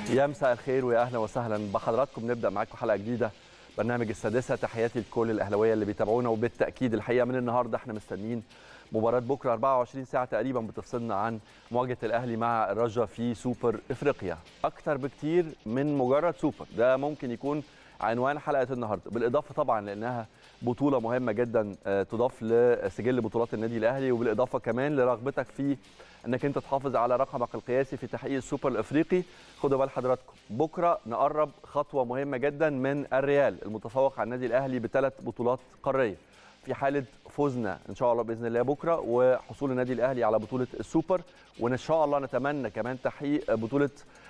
يا مساء الخير ويا اهلا وسهلا بحضراتكم نبدا معاكم حلقه جديده برنامج السادسه تحياتي لكل الاهلاويه اللي بيتابعونا وبالتاكيد الحقيقه من النهارده احنا مستنيين مباراه بكره 24 ساعه تقريبا بتفصلنا عن مواجهه الاهلي مع الرجا في سوبر افريقيا اكتر بكتير من مجرد سوبر ده ممكن يكون عنوان حلقه النهارده بالاضافه طبعا لانها بطوله مهمه جدا تضاف لسجل بطولات النادي الاهلي وبالاضافه كمان لرغبتك في انك انت تحافظ على رقمك القياسي في تحقيق السوبر الافريقي خدوا بال حضراتكم بكره نقرب خطوه مهمه جدا من الريال المتفوق على النادي الاهلي بثلاث بطولات قاريه في حاله فوزنا ان شاء الله باذن الله بكره وحصول النادي الاهلي على بطوله السوبر وان شاء الله نتمنى كمان تحقيق بطوله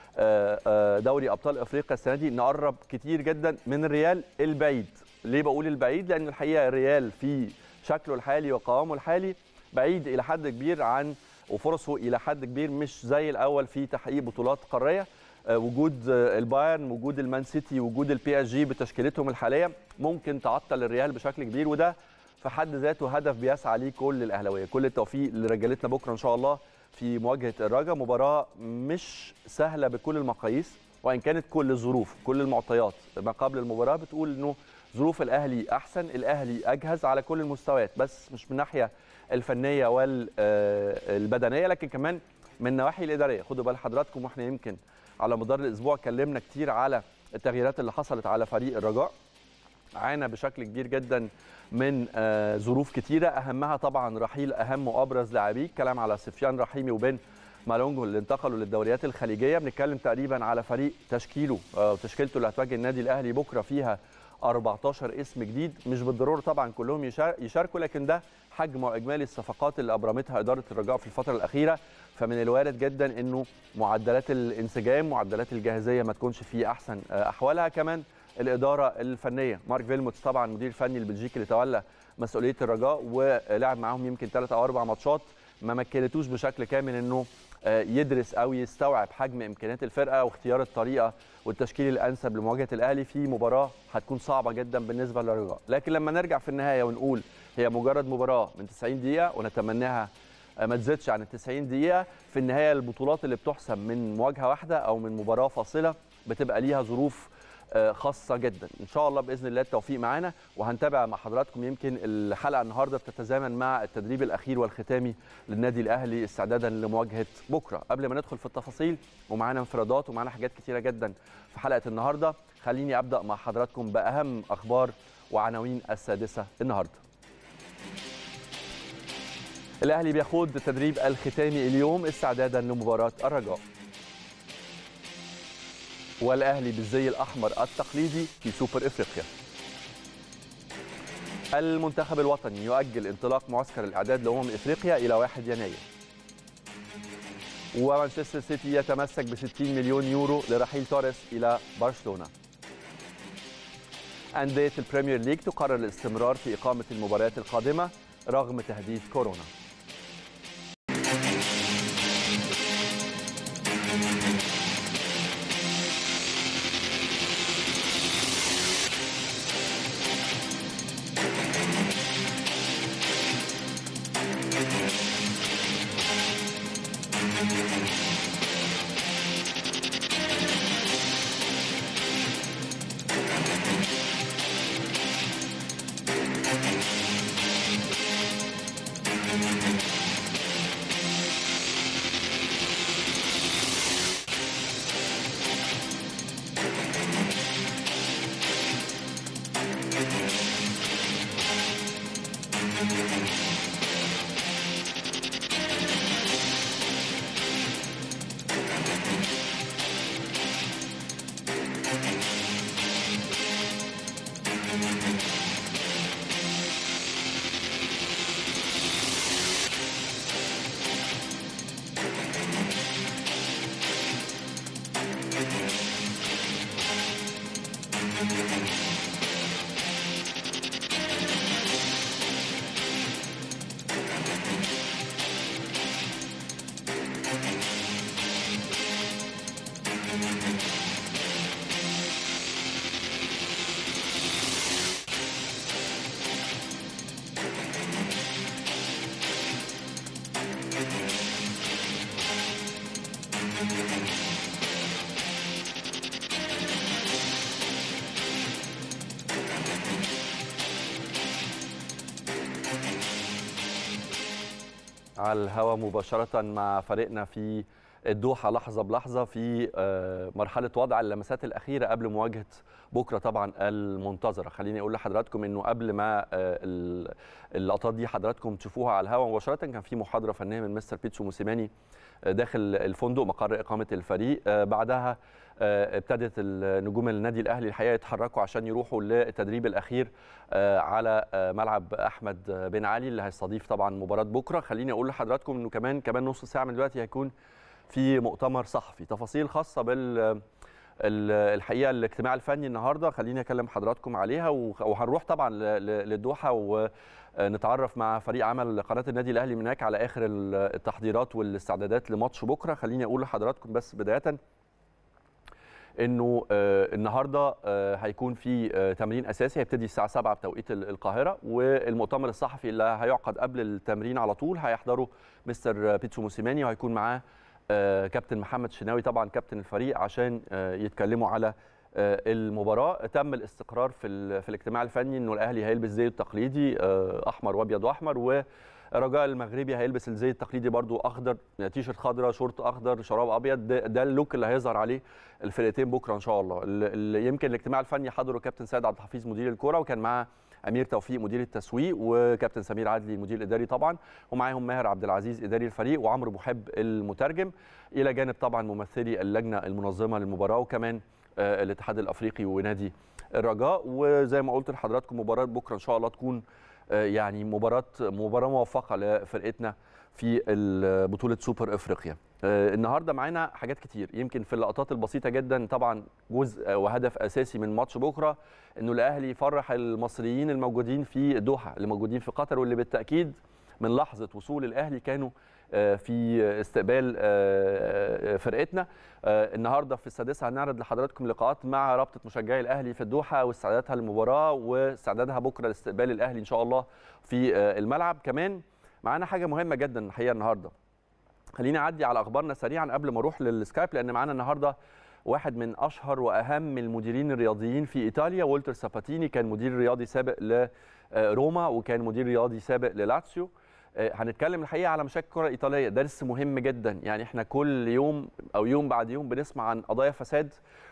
دوري ابطال افريقيا السنه دي نقرب كتير جدا من الريال البعيد ليه بقول البعيد لان الحقيقه الريال في شكله الحالي وقوامه الحالي بعيد الى حد كبير عن وفرصه الى حد كبير مش زي الاول في تحقيق بطولات قاريه وجود البايرن وجود المان سيتي وجود البي اس جي بتشكيلتهم الحاليه ممكن تعطل الريال بشكل كبير وده في حد ذاته هدف بيسعى ليه كل الاهلاويه كل التوفيق لرجالتنا بكره ان شاء الله في مواجهه الرجا مباراه مش سهله بكل المقاييس وان كانت كل الظروف كل المعطيات ما قبل المباراه بتقول انه ظروف الاهلي احسن الاهلي اجهز على كل المستويات بس مش من الناحيه الفنيه والبدنيه لكن كمان من النواحي الاداريه خدوا بال حضراتكم واحنا يمكن على مدار الاسبوع اتكلمنا كتير على التغييرات اللي حصلت على فريق الرجاء عانى بشكل كبير جدا من ظروف كتيره اهمها طبعا رحيل اهم وابرز لاعبيه كلام على سفيان رحيمي وبن مالونجو اللي انتقلوا للدوريات الخليجيه بنتكلم تقريبا على فريق تشكيله وتشكيلته اللي هتواجه النادي الاهلي بكره فيها 14 اسم جديد مش بالضروره طبعا كلهم يشاركوا لكن ده حجم واجمالي الصفقات اللي ابرمتها اداره الرجاء في الفتره الاخيره فمن الوارد جدا انه معدلات الانسجام معدلات الجاهزيه ما تكونش في احسن احوالها كمان الاداره الفنيه مارك فيلموتس طبعا المدير الفني البلجيكي اللي تولى مسؤوليه الرجاء ولعب معاهم يمكن ثلاث او اربع ماتشات ما مكنتوش بشكل كامل انه يدرس او يستوعب حجم امكانيات الفرقه واختيار الطريقه والتشكيل الانسب لمواجهه الاهلي في مباراه هتكون صعبه جدا بالنسبه للرجاء لكن لما نرجع في النهايه ونقول هي مجرد مباراه من 90 دقيقه ونتمناها ما تزيدش عن ال 90 دقيقه في النهايه البطولات اللي بتحسم من مواجهه واحده او من مباراه فاصله بتبقى ليها ظروف خاصه جدا ان شاء الله باذن الله التوفيق معانا وهنتابع مع حضراتكم يمكن الحلقه النهارده بتتزامن مع التدريب الاخير والختامي للنادي الاهلي استعدادا لمواجهه بكره قبل ما ندخل في التفاصيل ومعانا انفرادات ومعانا حاجات كتيره جدا في حلقه النهارده خليني ابدا مع حضراتكم باهم اخبار وعناوين السادسه النهارده الاهلي بيخوض التدريب الختامي اليوم استعدادا لمباراه الرجاء والاهلي بالزي الاحمر التقليدي في سوبر افريقيا. المنتخب الوطني يؤجل انطلاق معسكر الاعداد لامم افريقيا الى 1 يناير. ومانشستر سيتي يتمسك ب 60 مليون يورو لرحيل توريس الى برشلونه. أندية البريمير ليج تقرر الاستمرار في إقامة المباريات القادمة رغم تهديد كورونا. على الهواء مباشرة مع فريقنا في الدوحة لحظة بلحظة في مرحلة وضع اللمسات الأخيرة قبل مواجهة بكرة طبعا المنتظرة خليني أقول لحضراتكم أنه قبل ما اللقطات دي حضراتكم تشوفوها على الهواء مباشرة كان في محاضرة فنية من مستر بيتسو موسيماني داخل الفندق مقر إقامة الفريق بعدها ابتدت نجوم النادي الاهلي الحقيقه يتحركوا عشان يروحوا للتدريب الاخير على ملعب احمد بن علي اللي هيستضيف طبعا مباراه بكره خليني اقول لحضراتكم انه كمان كمان نص ساعه من دلوقتي هيكون في مؤتمر صحفي تفاصيل خاصه بال الحقيقه الاجتماع الفني النهارده خليني اكلم حضراتكم عليها وهنروح طبعا للدوحه ونتعرف مع فريق عمل قناه النادي الاهلي من هناك على اخر التحضيرات والاستعدادات لماتش بكره خليني اقول لحضراتكم بس بدايه انه النهارده هيكون في تمرين اساسي هيبتدي الساعه 7 بتوقيت القاهره والمؤتمر الصحفي اللي هيعقد قبل التمرين على طول هيحضره مستر بيتسو موسيماني وهيكون معاه كابتن محمد شناوي طبعا كابتن الفريق عشان يتكلموا على المباراه تم الاستقرار في في الاجتماع الفني انه الاهلي هيلبس زيه التقليدي احمر وابيض واحمر و رجاء المغربي هيلبس الزي التقليدي برضو اخضر تيشرت خضراء شورت اخضر شراب ابيض ده, ده اللوك اللي هيظهر عليه الفرقتين بكره ان شاء الله اللي يمكن الاجتماع الفني حضره كابتن سيد عبد الحفيظ مدير الكره وكان معاه امير توفيق مدير التسويق وكابتن سمير عدلي المدير الاداري طبعا ومعاهم ماهر عبد العزيز اداري الفريق وعمرو محب المترجم الى جانب طبعا ممثلي اللجنه المنظمه للمباراه وكمان الاتحاد الافريقي ونادي الرجاء وزي ما قلت لحضراتكم مباراه بكره ان شاء الله تكون يعني مباراه مباراه موفقه لفرقتنا في بطوله سوبر افريقيا النهارده معانا حاجات كتير يمكن في اللقطات البسيطه جدا طبعا جزء وهدف اساسي من ماتش بكره انه الاهلي يفرح المصريين الموجودين في الدوحه اللي موجودين في قطر واللي بالتاكيد من لحظه وصول الاهلي كانوا في استقبال فرقتنا النهارده في السادسه هنعرض لحضراتكم لقاءات مع رابطه مشجعي الاهلي في الدوحه واستعداداتها للمباراه واستعدادها بكره لاستقبال الاهلي ان شاء الله في الملعب كمان معانا حاجه مهمه جدا الحقيقه النهارده خليني اعدي على اخبارنا سريعا قبل ما اروح للسكايب لان معانا النهارده واحد من اشهر واهم المديرين الرياضيين في ايطاليا والتر ساباتيني كان مدير رياضي سابق لروما وكان مدير رياضي سابق للاتسيو هنتكلم الحقيقه على مشاكل الكره الايطاليه درس مهم جدا يعني احنا كل يوم او يوم بعد يوم بنسمع عن قضايا فساد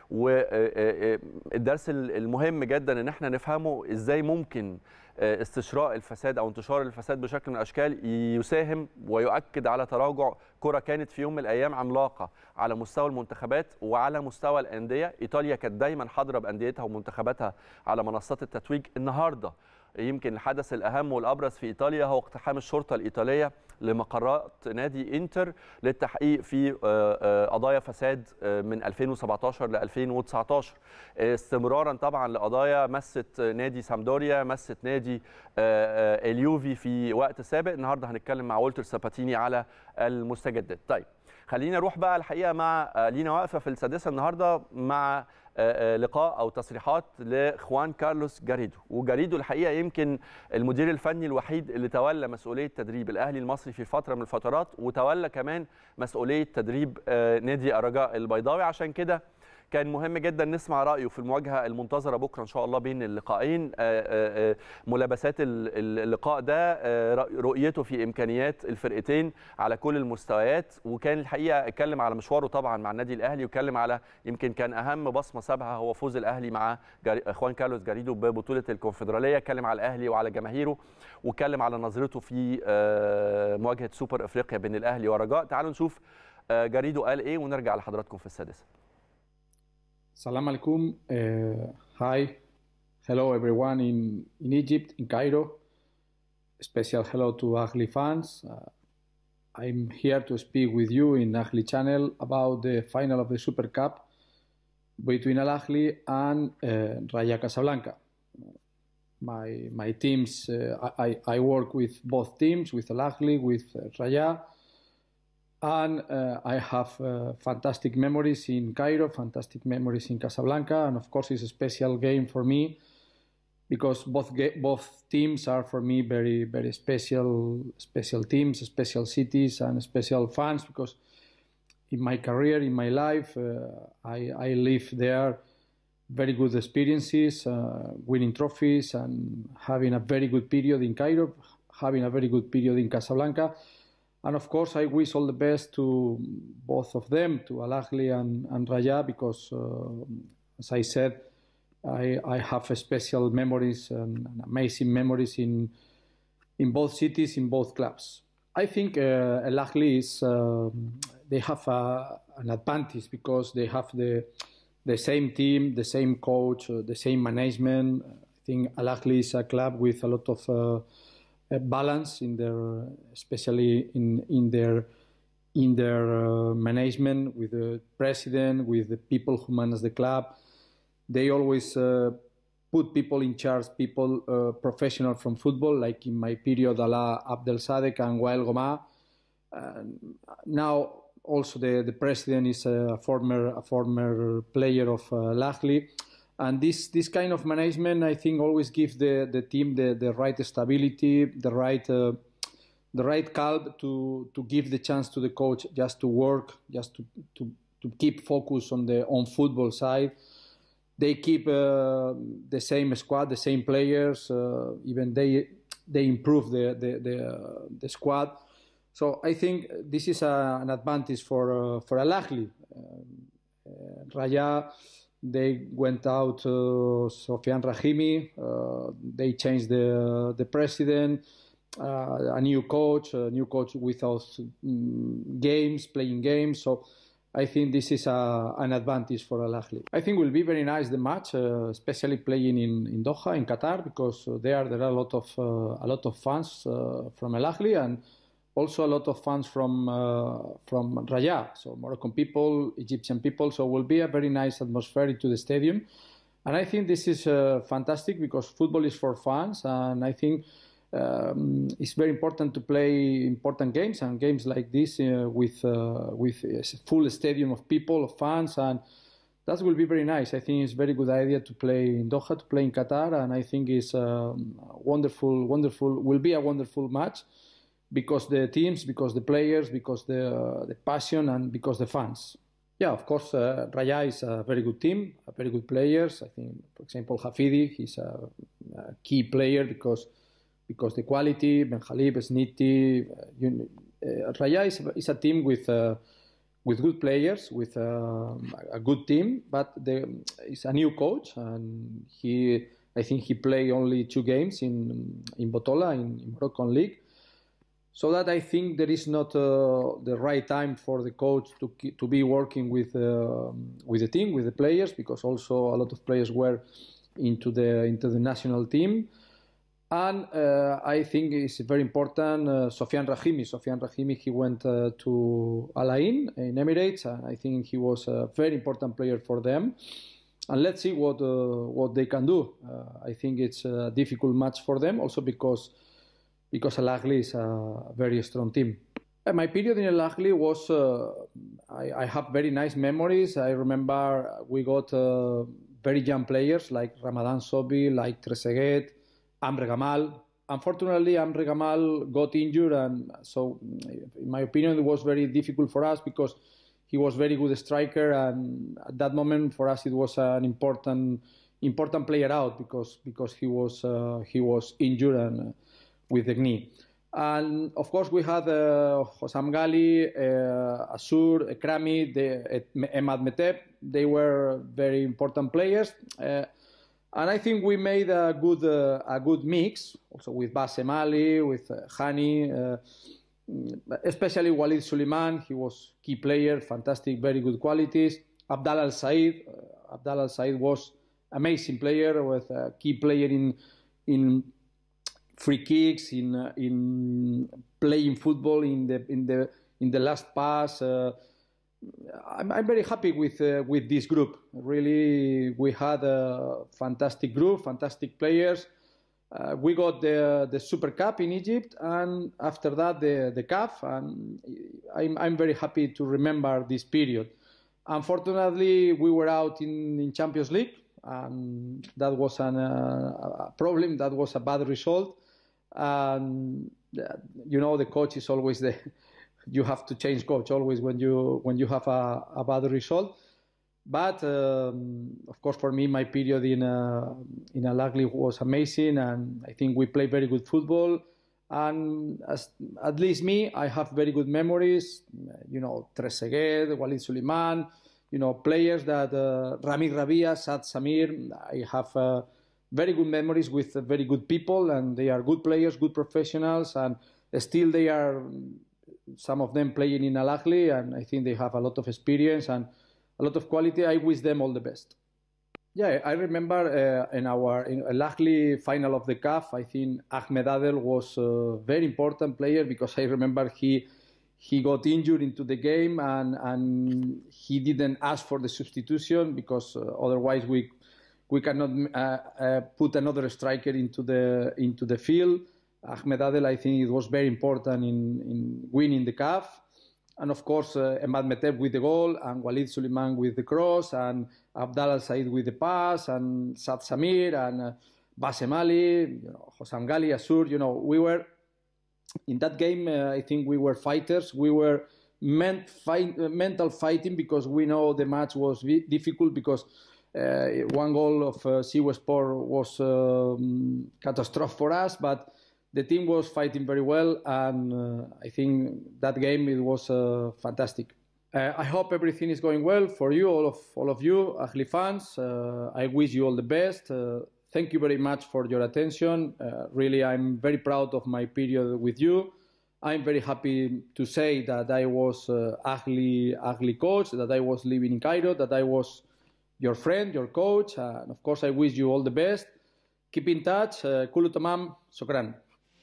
والدرس المهم جدا ان احنا نفهمه ازاي ممكن استشراء الفساد او انتشار الفساد بشكل من الاشكال يساهم ويؤكد على تراجع كره كانت في يوم من الايام عملاقه على مستوى المنتخبات وعلى مستوى الانديه ايطاليا كانت دايما حاضره بانديتها ومنتخباتها على منصات التتويج النهارده يمكن الحدث الاهم والابرز في ايطاليا هو اقتحام الشرطه الايطاليه لمقرات نادي انتر للتحقيق في قضايا فساد من 2017 ل 2019 استمرارا طبعا لقضايا مست نادي سامدوريا مست نادي اليوفي في وقت سابق النهارده هنتكلم مع والتر ساباتيني على المستجدات طيب خلينا نروح بقى الحقيقه مع لينا واقفه في السادسه النهارده مع لقاء او تصريحات لخوان كارلوس جاريدو وجاريدو الحقيقه يمكن المدير الفني الوحيد اللي تولى مسؤوليه تدريب الاهلي المصري في فتره من الفترات وتولى كمان مسؤوليه تدريب نادي الرجاء البيضاوي عشان كده كان مهم جدا نسمع رايه في المواجهه المنتظره بكره ان شاء الله بين اللقاءين ملابسات اللقاء ده رؤيته في امكانيات الفرقتين على كل المستويات وكان الحقيقه اتكلم على مشواره طبعا مع النادي الاهلي واتكلم على يمكن كان اهم بصمه سابها هو فوز الاهلي مع اخوان كارلوس جاريدو ببطوله الكونفدراليه اتكلم على الاهلي وعلى جماهيره واتكلم على نظرته في مواجهه سوبر افريقيا بين الاهلي والرجاء تعالوا نشوف جاريدو قال ايه ونرجع لحضراتكم في السادسه Salam alaikum. Uh, hi. Hello, everyone in, in Egypt, in Cairo. Special hello to Ahli fans. Uh, I'm here to speak with you in Ahli channel about the final of the Super Cup between Al Ahli and uh, Raya Casablanca. My, my teams, I, I work with both teams, with Al Ahli, with Raya and uh, I have uh, fantastic memories in Cairo, fantastic memories in Casablanca, and of course it's a special game for me because both both teams are for me very very special special teams, special cities, and special fans because in my career, in my life, uh, I I live there very good experiences, winning trophies, and having a very good period in Cairo, having a very good period in Casablanca and of course, I wish all the best to both of them, to Al Ahly and, and Raya, because uh, as I said, I, I have special memories and, and, amazing memories in in both cities, in both clubs. I think uh, Al Ahly is they have a, an advantage because they have the the same team, the same coach, uh, the same management. I think Al Ahly is a club with a lot of uh, balance in their, especially in in their in their uh, management with the president, with the people who manage the club. They always uh, put people in charge, people uh, professional from football, like in my period, Ala Abdel Sadek and Wael Goma. now also the, the president is a former a former player of uh, Lahli. And this this kind of management, I think, always gives the, the team the, the right stability, the right uh, the right calm to to give the chance to the coach just to work, just to to, to keep focus on the on football side. They keep uh, the same squad, the same players. Uh, even they they improve the the the, uh, the squad. So I think this is a, an advantage for uh, for Al Ahly. Uh, Raya, they went out uh, Sofian Rahimi. Uh, they changed the the president, uh, a new coach, a new coach without um, games, playing games. So. I think this is a, an advantage for Al Ahly. I think will be very nice the match, uh, especially playing in, in Doha in Qatar because there there are a lot of a lot of fans from Al Ahly and also a lot of fans from uh, from Raya, so Moroccan people, Egyptian people. So it will be a very nice atmosphere into the stadium, and I think this is uh, fantastic because football is for fans, and I think. Um, it's very important to play important games and games like this uh, with with a full stadium of people, of fans, and that will be very nice. I think it's a very good idea to play in Doha, to play in Qatar, and I think it's um, wonderful, wonderful. Will be a wonderful match because the teams, because the players, because the uh, the passion, and because the fans. Yeah, of course, uh, Raya is a very good team, a very good players. I think, for example, Hafidi, he's a, a key player because because the quality, Ben Khalib, Sniti, uh, you, uh, Raya is, is a team with uh, with good players, with uh, a good team, but the, it's a new coach, and he, I think he played only two games in in Botola in, in Moroccan league, so that I think there is not uh, the right time for the coach to to be working with uh, with the team, with the players, because also a lot of players were into the into the national team. And uh, I think it's very important. Uh, Sofian Rahimi, Sofian Rahimi, he went uh, to Al Ain in Emirates, and I think he was a very important player for them. And let's see what uh, what they can do. I think it's a difficult match for them, also because because Al Ahly is a very strong team. My period in Al Ahly was, uh, I, I, have very nice memories. I remember we got uh, very young players like Ramadan Sobi, like Trezeguet, Amre Gamal. Unfortunately, Amre Gamal got injured, and so, in my opinion, it was very difficult for us because he was very good striker, and at that moment for us it was an important important player out because because he was uh, he was injured and with the knee. And of course, we had uh, Hossam Ghali, uh, Asur, Krami, the, Emad Meteb. They were very important players. Uh, and I think we made a good, uh, a good mix, also with Bassem Ali, with uh, Hani, uh, especially Walid Suleiman. He was key player, fantastic, very good qualities. Abdal Al Said. Uh, Abdal Al Said was amazing player, with a key player in, in free kicks, in uh, in playing football, in the in the in the last pass. Uh, I'm, I'm, very happy with uh, with this group. Really, we had a fantastic group, fantastic players. Uh, we got the the Super Cup in Egypt, and after that the the CAF. And I'm I'm very happy to remember this period. Unfortunately, we were out in, in Champions League, and that was an, uh, a problem. That was a bad result. And you know, the coach is always the you have to change coach always when you when you have a, a bad result. But um, of course, for me, my period in uh, in Al Ahly was amazing, and I think we played very good football. And as, at least me, I have very good memories. You know, Trezeguet, Walid Suleiman, you know, players that uh, Ramir Rabia, Sad Samir. I have uh, very good memories with uh, very good people, and they are good players, good professionals, and still they are some of them playing in Al Ahly, and I think they have a lot of experience and a lot of quality. I wish them all the best. Yeah, I remember uh, in our in Al Ahly final of the CAF, I think Ahmed Adel was a very important player because I remember he he got injured into the game and and he didn't ask for the substitution because uh, otherwise we we cannot uh, uh, put another striker into the into the field. Ahmed Adel, I think it was very important in, in winning the CAF. And of course, uh, Emad Meteb with the goal, and Walid Suleiman with the cross, and Abdallah Said with the pass, and Sad Samir, and uh, Basem Ali, you know, Hosam Gali, Asur. You know, we were in that game. Uh, I think we were fighters. We were ment- fight, mental fighting because we know the match was difficult because uh, one goal of uh, Sport was um, catastrophe for us, but the team was fighting very well, and uh, I think that game it was uh, fantastic. Uh, I hope everything is going well for you, all of all of you, Ahli fans. Uh, I wish you all the best. thank you very much for your attention. really, I'm very proud of my period with you. I'm very happy to say that I was uh, Ahli, Ahli coach, that I was living in Cairo, that I was your friend, your coach, and of course I wish you all the best. Keep in touch. Kulu tamam. Shukran.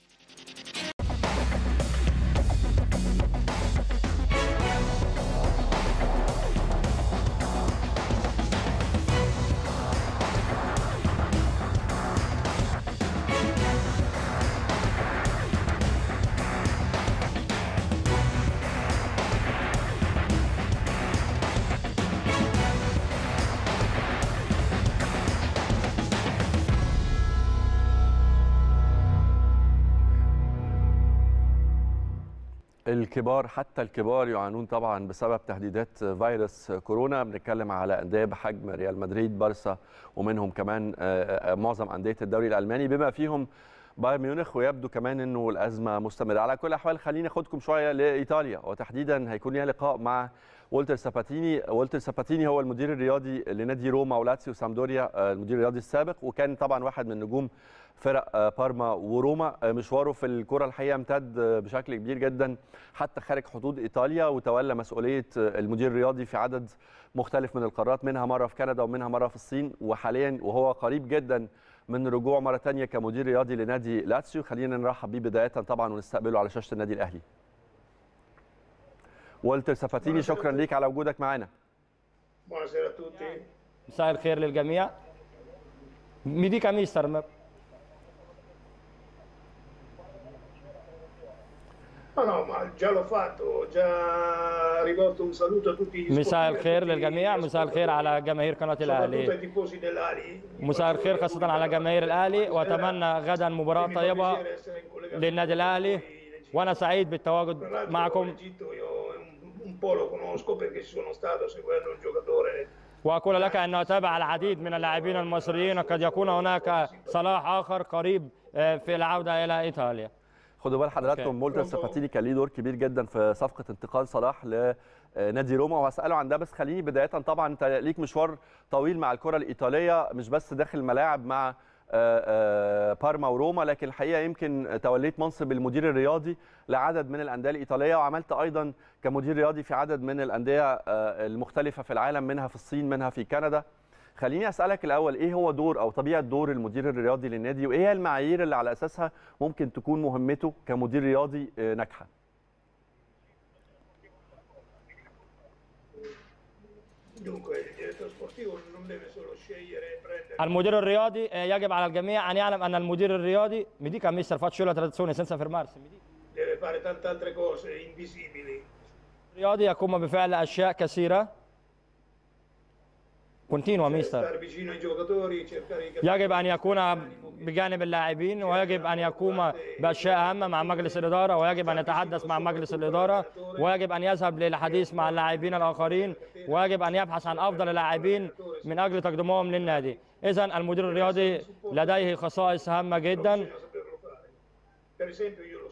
الكبار حتى الكبار يعانون طبعا بسبب تهديدات فيروس كورونا بنتكلم على انديه بحجم ريال مدريد بارسا ومنهم كمان معظم انديه الدوري الالماني بما فيهم بايرن ميونخ ويبدو كمان انه الازمه مستمره على كل الاحوال خليني اخدكم شويه لايطاليا وتحديدا هيكون ليها لقاء مع والتر ساباتيني والتر ساباتيني هو المدير الرياضي لنادي روما ولاتسيو سامدوريا المدير الرياضي السابق وكان طبعا واحد من نجوم فرق بارما وروما مشواره في الكره الحقيقه امتد بشكل كبير جدا حتى خارج حدود ايطاليا وتولى مسؤوليه المدير الرياضي في عدد مختلف من القارات منها مره في كندا ومنها مره في الصين وحاليا وهو قريب جدا من رجوع مره ثانيه كمدير رياضي لنادي لاتسيو خلينا نرحب بيه بدايه طبعا ونستقبله على شاشه النادي الاهلي والتر سفاتيني شكرا ليك على وجودك معنا مساء الخير للجميع mi dica mister No, no, ma già l'ho fatto, ho già rivolto un saluto a tutti gli مساء الخير للجميع مساء الخير على جماهير قناة soprattutto ai الأهلي tifosi dell'Ali. مساء الخير خاصة على جماهير الأهلي وأتمنى غدا مباراة Mi fa طيبة piacere essere in collegamento للنادي الأهلي con l'Egitto. وأنا سعيد Tra بالتواجد l'altro معكم l'Egitto io un, un po' lo conosco perché ci sono stato seguendo un giocatore وأقول لك أن أتابع العديد من اللاعبين المصريين قد يكون هناك صلاح آخر قريب آه، في العودة إلى إيطاليا خدوا بال حضراتكم أوكي. مولتر ساباتيني كان ليه دور كبير جدا في صفقه انتقال صلاح لنادي روما وهساله عن ده بس خليني بدايه طبعا انت ليك مشوار طويل مع الكره الايطاليه مش بس داخل الملاعب مع آه، آه، بارما وروما لكن الحقيقه يمكن توليت منصب المدير الرياضي لعدد من الانديه الايطاليه وعملت ايضا كمدير رياضي في عدد من الانديه آه، المختلفه في العالم منها في الصين منها في كندا خليني اسالك الاول ايه هو دور او طبيعه دور المدير الرياضي للنادي وايه هي المعايير اللي على اساسها ممكن تكون مهمته كمدير رياضي آه، ناجحه Dunque, il direttore sportivo non deve solo scegliere e prendere المدير الرياضي آه، يجب على الجميع أن يعلم أن المدير الرياضي mi dica mister faccio la traduzione senza fermarsi mi dica. deve fare tante altre cose invisibili. الرياضي يقوم بفعل أشياء كثيرة continua Cioè, mister stare vicino ai giocatori, cercare di يجب أن يكون بجانب اللاعبين ويجب أن يقوم بأشياء هامة مع مجلس الإدارة ويجب أن يتحدث مع مجلس الإدارة ويجب أن يذهب للحديث مع اللاعبين الآخرين ويجب أن يبحث عن أفضل اللاعبين من أجل تقديمهم للنادي إذا المدير الرياضي لديه خصائص هامة جدا bisogna saperlo fare. Per esempio io lo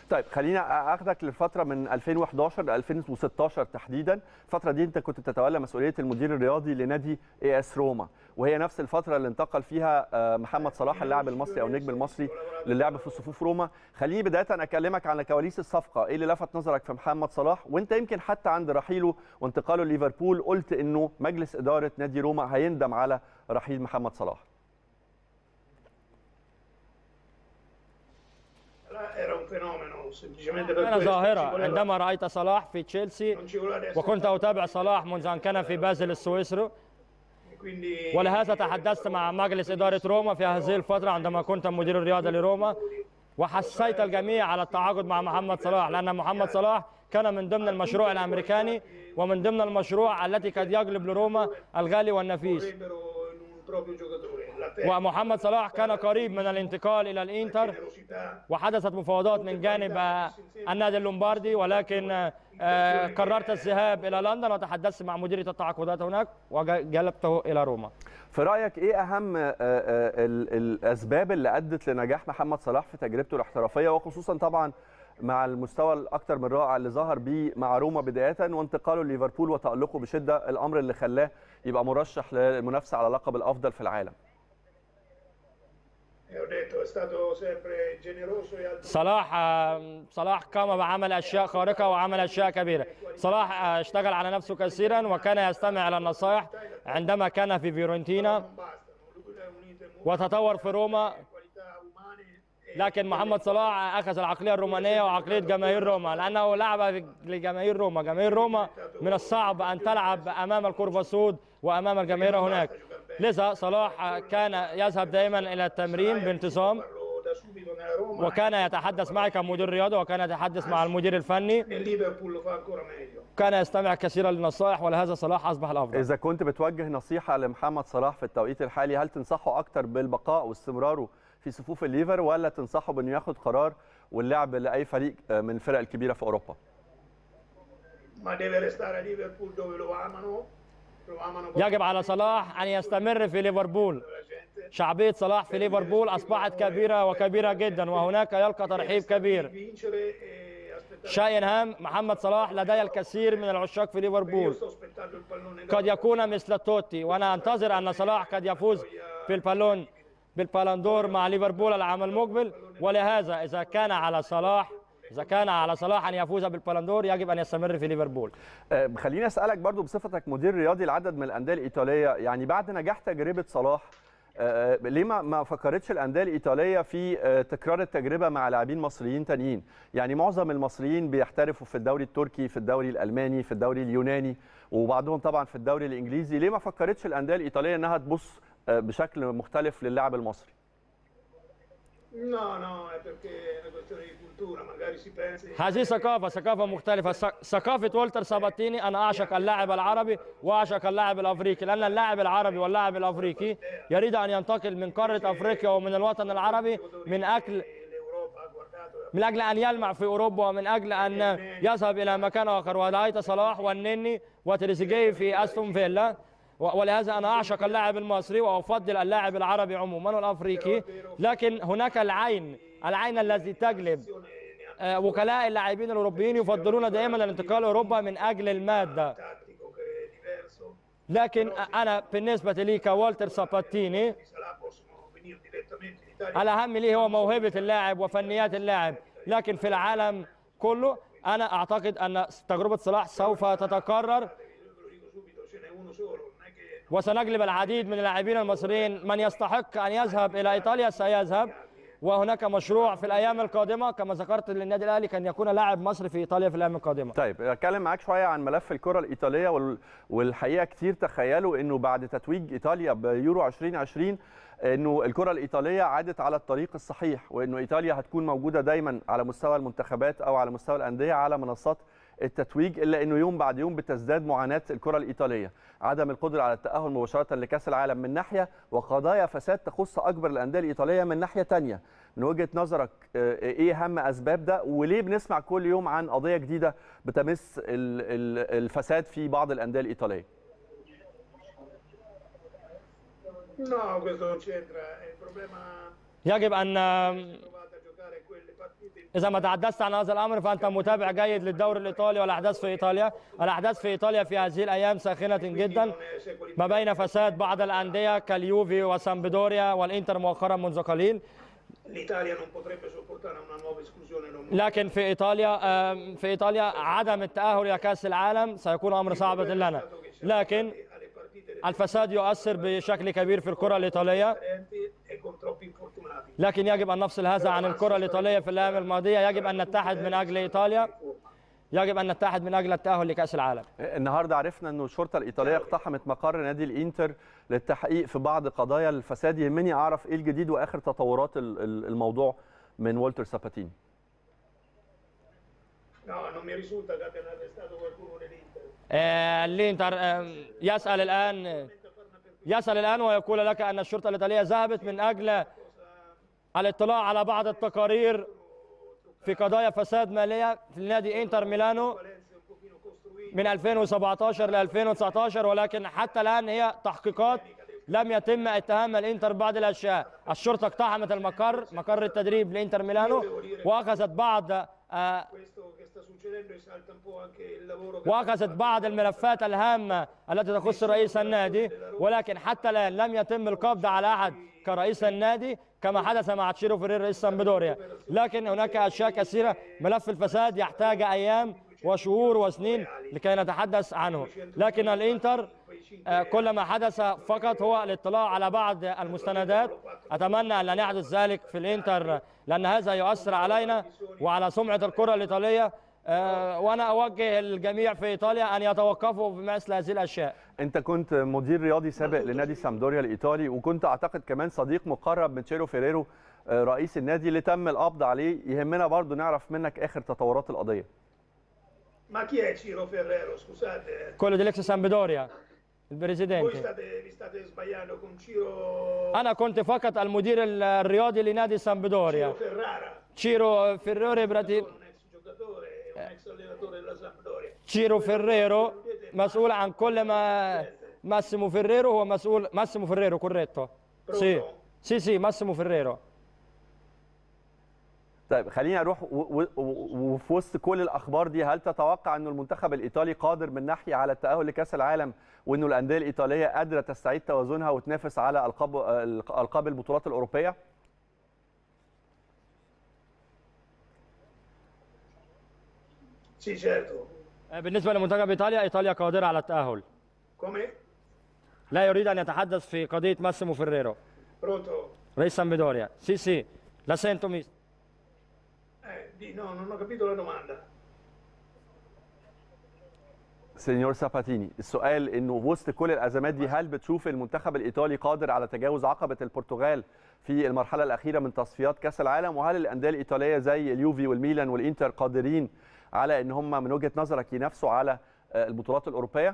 طيب خلينا اخدك للفتره من 2011 ل 2016 تحديدا الفتره دي انت كنت بتتولى مسؤوليه المدير الرياضي لنادي اي اس روما وهي نفس الفتره اللي انتقل فيها آه، محمد صلاح اللاعب المصري او النجم المصري للعب في صفوف روما خليني بدايه اكلمك عن كواليس الصفقه ايه اللي لفت نظرك في محمد صلاح وانت يمكن حتى عند رحيله وانتقاله لليفربول قلت انه مجلس اداره نادي روما هيندم على رحيل محمد صلاح Là Era un fenomeno semplicemente per كان questo. ظاهرة ci voleva- عندما رأيت صلاح في تشيلسي non ci voleva adesso. وكنت أتابع صلاح منذ أن كان في بازل السويسري Quindi ولهذا تحدثت مع مجلس إدارة روما في هذه الفترة عندما كنت مدير الرياضة لروما وحثيت الجميع على التعاقد مع محمد صلاح لأن محمد صلاح كان من ضمن المشروع الأمريكاني ومن ضمن المشروع التي قد يجلب لروما الغالي والنفيس vorrebbero in un proprio giocatore. La tecnica, ومحمد صلاح كان قريب من الانتقال إلى la الإنتر generosità, وحدثت مفاوضات من جانب آه، النادي اللومباردي ولكن آه، آه، قررت الذهاب إلى لندن وتحدثت مع مديرية التعاقدات هناك وجلبته إلى روما في رايك ايه اهم آه، آه، ال- الاسباب اللي ادت لنجاح محمد صلاح في تجربته الاحترافيه وخصوصا طبعا مع المستوى الاكثر من رائع اللي ظهر بيه مع روما بدايه وانتقاله لليفربول وتالقه بشده الامر اللي خلاه يبقى مرشح للمنافسه على لقب الافضل في العالم e ho detto, è stato sempre generoso e altruista. صلاح آه، صلاح قام بعمل اشياء خارقه وعمل اشياء كبيره صلاح آه، اشتغل على نفسه كثيرا وكان يستمع الى النصائح عندما كان في فيورنتينا Non bastano, lui le ha unite molto وتطور في روما qualità umane e لكن محمد صلاح اخذ العقليه الرومانيه وعقليه جماهير روما لانه لعب لجماهير روما جماهير روما من الصعب ان تلعب امام الكورفا سود وامام الجماهير هناك لذا صلاح كان يذهب دائما الى التمرين بانتظام parlo da subito nella Roma وكان يتحدث معي كمدير رياضه وكان يتحدث مع المدير الفني nel Liverpool lo fa ancora meglio. كان يستمع كثيرا للنصائح ولهذا صلاح اصبح الافضل اذا كنت بتوجه نصيحه لمحمد صلاح في التوقيت الحالي هل تنصحه اكتر بالبقاء واستمراره في صفوف الليفر ولا تنصحه بانه ياخد قرار واللعب لاي فريق آه، من الفرق الكبيره في اوروبا Ma deve restare a Liverpool dove lo amano, lo amano يجب على صلاح ان يستمر في ليفربول la gente. شعبيه صلاح في ليفربول اصبحت كبيره وكبيره جدا وهناك يلقى ترحيب كبير Vincere e aspettare. شيء هام محمد صلاح لدي الكثير من العشاق في Io ليفربول sto aspettando il pallone قد يكون مثل توتي وانا انتظر ان صلاح قد يفوز بالبالون بالبالندور مع ليفربول العام المقبل ولهذا اذا كان على صلاح اذا كان على صلاح ان يفوز بالبالندور يجب ان يستمر في ليفربول آه، خليني اسالك برضو بصفتك مدير رياضي لعدد من الانديه الايطاليه يعني بعد نجاح تجربه صلاح آه، ليه ما ما فكرتش الانديه الايطاليه في آه، تكرار التجربه مع لاعبين مصريين تانيين يعني معظم المصريين بيحترفوا في الدوري التركي في الدوري الالماني في الدوري اليوناني وبعضهم طبعا في الدوري الانجليزي ليه ما فكرتش الانديه الايطاليه انها تبص آه، بشكل مختلف للاعب المصري No, no, è perché è una questione di cultura, magari si pensa. هذه ثقافة ثقافة مختلفة ث- ثقافة والتر ساباتيني أنا أعشق اللاعب العربي وأعشق اللاعب الأفريقي لأن اللاعب العربي واللاعب الأفريقي يريد أن ينتقل من قارة أفريقيا ومن الوطن العربي من أجل L'Europa ha guardato من أجل أن يلمع في أوروبا ومن أجل أن يذهب إلى مكان آخر ورأيت صلاح والنني وتريزيجيه في أستون فيلا و- ولهذا أنا أعشق اللاعب المصري وأفضل اللاعب العربي عموما والأفريقي لكن هناك العين العين التي تجلب آه، وكلاء اللاعبين الأوروبيين يفضلون دائما الانتقال أوروبا من أجل المادة tattico che è diverso. لكن أنا بالنسبة لي كوالتر ساباتيني Di Salah possono venire direttamente in Italia. الأهم لي هو موهبة اللاعب وفنيات اللاعب لكن في العالم كله أنا أعتقد أن تجربة صلاح سوف تتكرر Ve lo dico subito, ce n'è uno solo, non è che وسنجلب العديد من اللاعبين المصريين من يستحق أن يذهب إلى إيطاليا سيذهب وهناك مشروع في الأيام القادمة كما ذكرت للنادي الأهلي كان يكون لاعب مصري في إيطاليا في الأيام القادمة طيب اتكلم معاك شويه عن ملف الكره الايطاليه وال- والحقيقه كتير تخيلوا انه بعد تتويج ايطاليا بيورو 2020 انه الكره الايطاليه عادت على الطريق الصحيح وانه ايطاليا هتكون موجوده دايما على مستوى المنتخبات او على مستوى الانديه على منصات التتويج الا انه يوم بعد يوم بتزداد معاناه الكره الايطاليه عدم القدره على التاهل مباشره لكاس العالم من ناحيه وقضايا فساد تخص اكبر الانديه الايطاليه من ناحيه تانية من وجهه نظرك آه، ايه اهم اسباب ده وليه بنسمع كل يوم عن قضيه جديده بتمس ال- ال- الفساد في بعض الانديه الايطاليه No, questo non c'entra. Il problema يجب أن è provate a giocare quelle partite إذا ما تحدثت عن هذا الأمر فأنت متابع جيد للدوري الإيطالي والأحداث في إيطاليا الأحداث في إيطاليا في هذه الأيام ساخنة جدا non è secoli ما بين فساد بعض الأندية كاليوفي وسامبدوريا والإنتر مؤخرا منذ قليل l'Italia non potrebbe sopportare una nuova esclusione non لكن في إيطاليا آم، في إيطاليا عدم التأهل إلى كأس العالم سيكون أمر صعب لنا لكن alle partite الفساد يؤثر بشكل كبير في الكرة الإيطالية differenti e con troppi infortunati لكن يجب أن نفصل هذا عن الكرة الإيطالية في الأيام الماضية يجب أن نتحد من أجل إيطاليا يجب أن نتحد من أجل التأهل لكأس العالم النهارده عرفنا انه الشرطه الايطاليه اقتحمت مقر نادي الانتر للتحقيق في بعض قضايا الفساد يهمني اعرف ايه الجديد واخر تطورات ال- ال- الموضوع من والتر ساباتيني no non mi risulta che abbiano arrestato qualcuno nell'Inter آه، الإنتر آه، يسأل الآن يسأل الآن ويقول لك أن الشرطة الإيطالية ذهبت من أجل الاطلاع على بعض التقارير في قضايا فساد مالية في نادي إنتر ميلانو Valencia un pochino costruito من 2017 ل 2019 ولكن حتى الآن هي تحقيقات لم يتم اتهام الانتر بعض الاشياء الشرطه اقتحمت المقر مقر التدريب لانتر ميلانو واخذت بعض آه، questo che sta succedendo esalta un po' anche il lavoro che واخذت بعض الملفات الهامه التي تخص رئيس النادي ولكن حتى الان لم يتم القبض على احد كرئيس النادي كما حدث مع تشيرو فرير رئيس سامبدوريا لكن هناك اشياء كثيره ملف الفساد يحتاج ايام وشهور وسنين لكي نتحدث عنه لكن الانتر آه، كل ما حدث فقط هو الاطلاع على بعض المستندات اتمنى ان لا يحدث ذلك في الانتر لان هذا يؤثر علينا وعلى سمعه الكره الايطاليه آه، وانا اوجه الجميع في ايطاليا ان يتوقفوا بمثل هذه الاشياء انت كنت مدير رياضي سابق لنادي سامدوريا الايطالي وكنت اعتقد كمان صديق مقرب من تشيرو فيريرو آه، رئيس النادي اللي تم القبض عليه يهمنا برضو نعرف منك اخر تطورات القضيه Ma chi è Ciro Ferrero? Scusate, كل دي ليكس سامبدوريا voi البريزيدنت state, vi state sbagliando con Ciro, انا كنت فقط المدير الرياضي لنادي Ciro سامبدوريا Ferrara, تشيرو فيريرو براتي un ex giocatore e un ex allenatore della Sampdoria. تشيرو فيريرو مسؤول عن كل ما ماسيمو فيريرو هو مسؤول ماسيمو فيريرو كوريتو سي سي سي ماسيمو فيريرو طيب خليني اروح و- و- و- وفي وسط كل الاخبار دي هل تتوقع انه المنتخب الايطالي قادر من ناحيه على التاهل لكاس العالم وانه الانديه الايطاليه قادره تستعيد توازنها وتنافس على القاب القاب البطولات الاوروبيه Sì, certo. بالنسبه لمنتخب ايطاليا ايطاليا قادره على التاهل Come? لا يريد ان يتحدث في قضيه ماسيمو فيريرو Pronto? رئيس سامبدوريا سي سي لا سنتو ميس Eh, di- no, non ho capito la domanda. سينيور ساباتيني السؤال انه وسط كل الازمات دي هل بتشوف المنتخب الايطالي قادر على تجاوز عقبه البرتغال في المرحله الاخيره من تصفيات كاس العالم وهل الانديه الايطاليه زي اليوفي والميلان والانتر قادرين على ان هم من وجهه نظرك ينافسوا على آه، البطولات الاوروبيه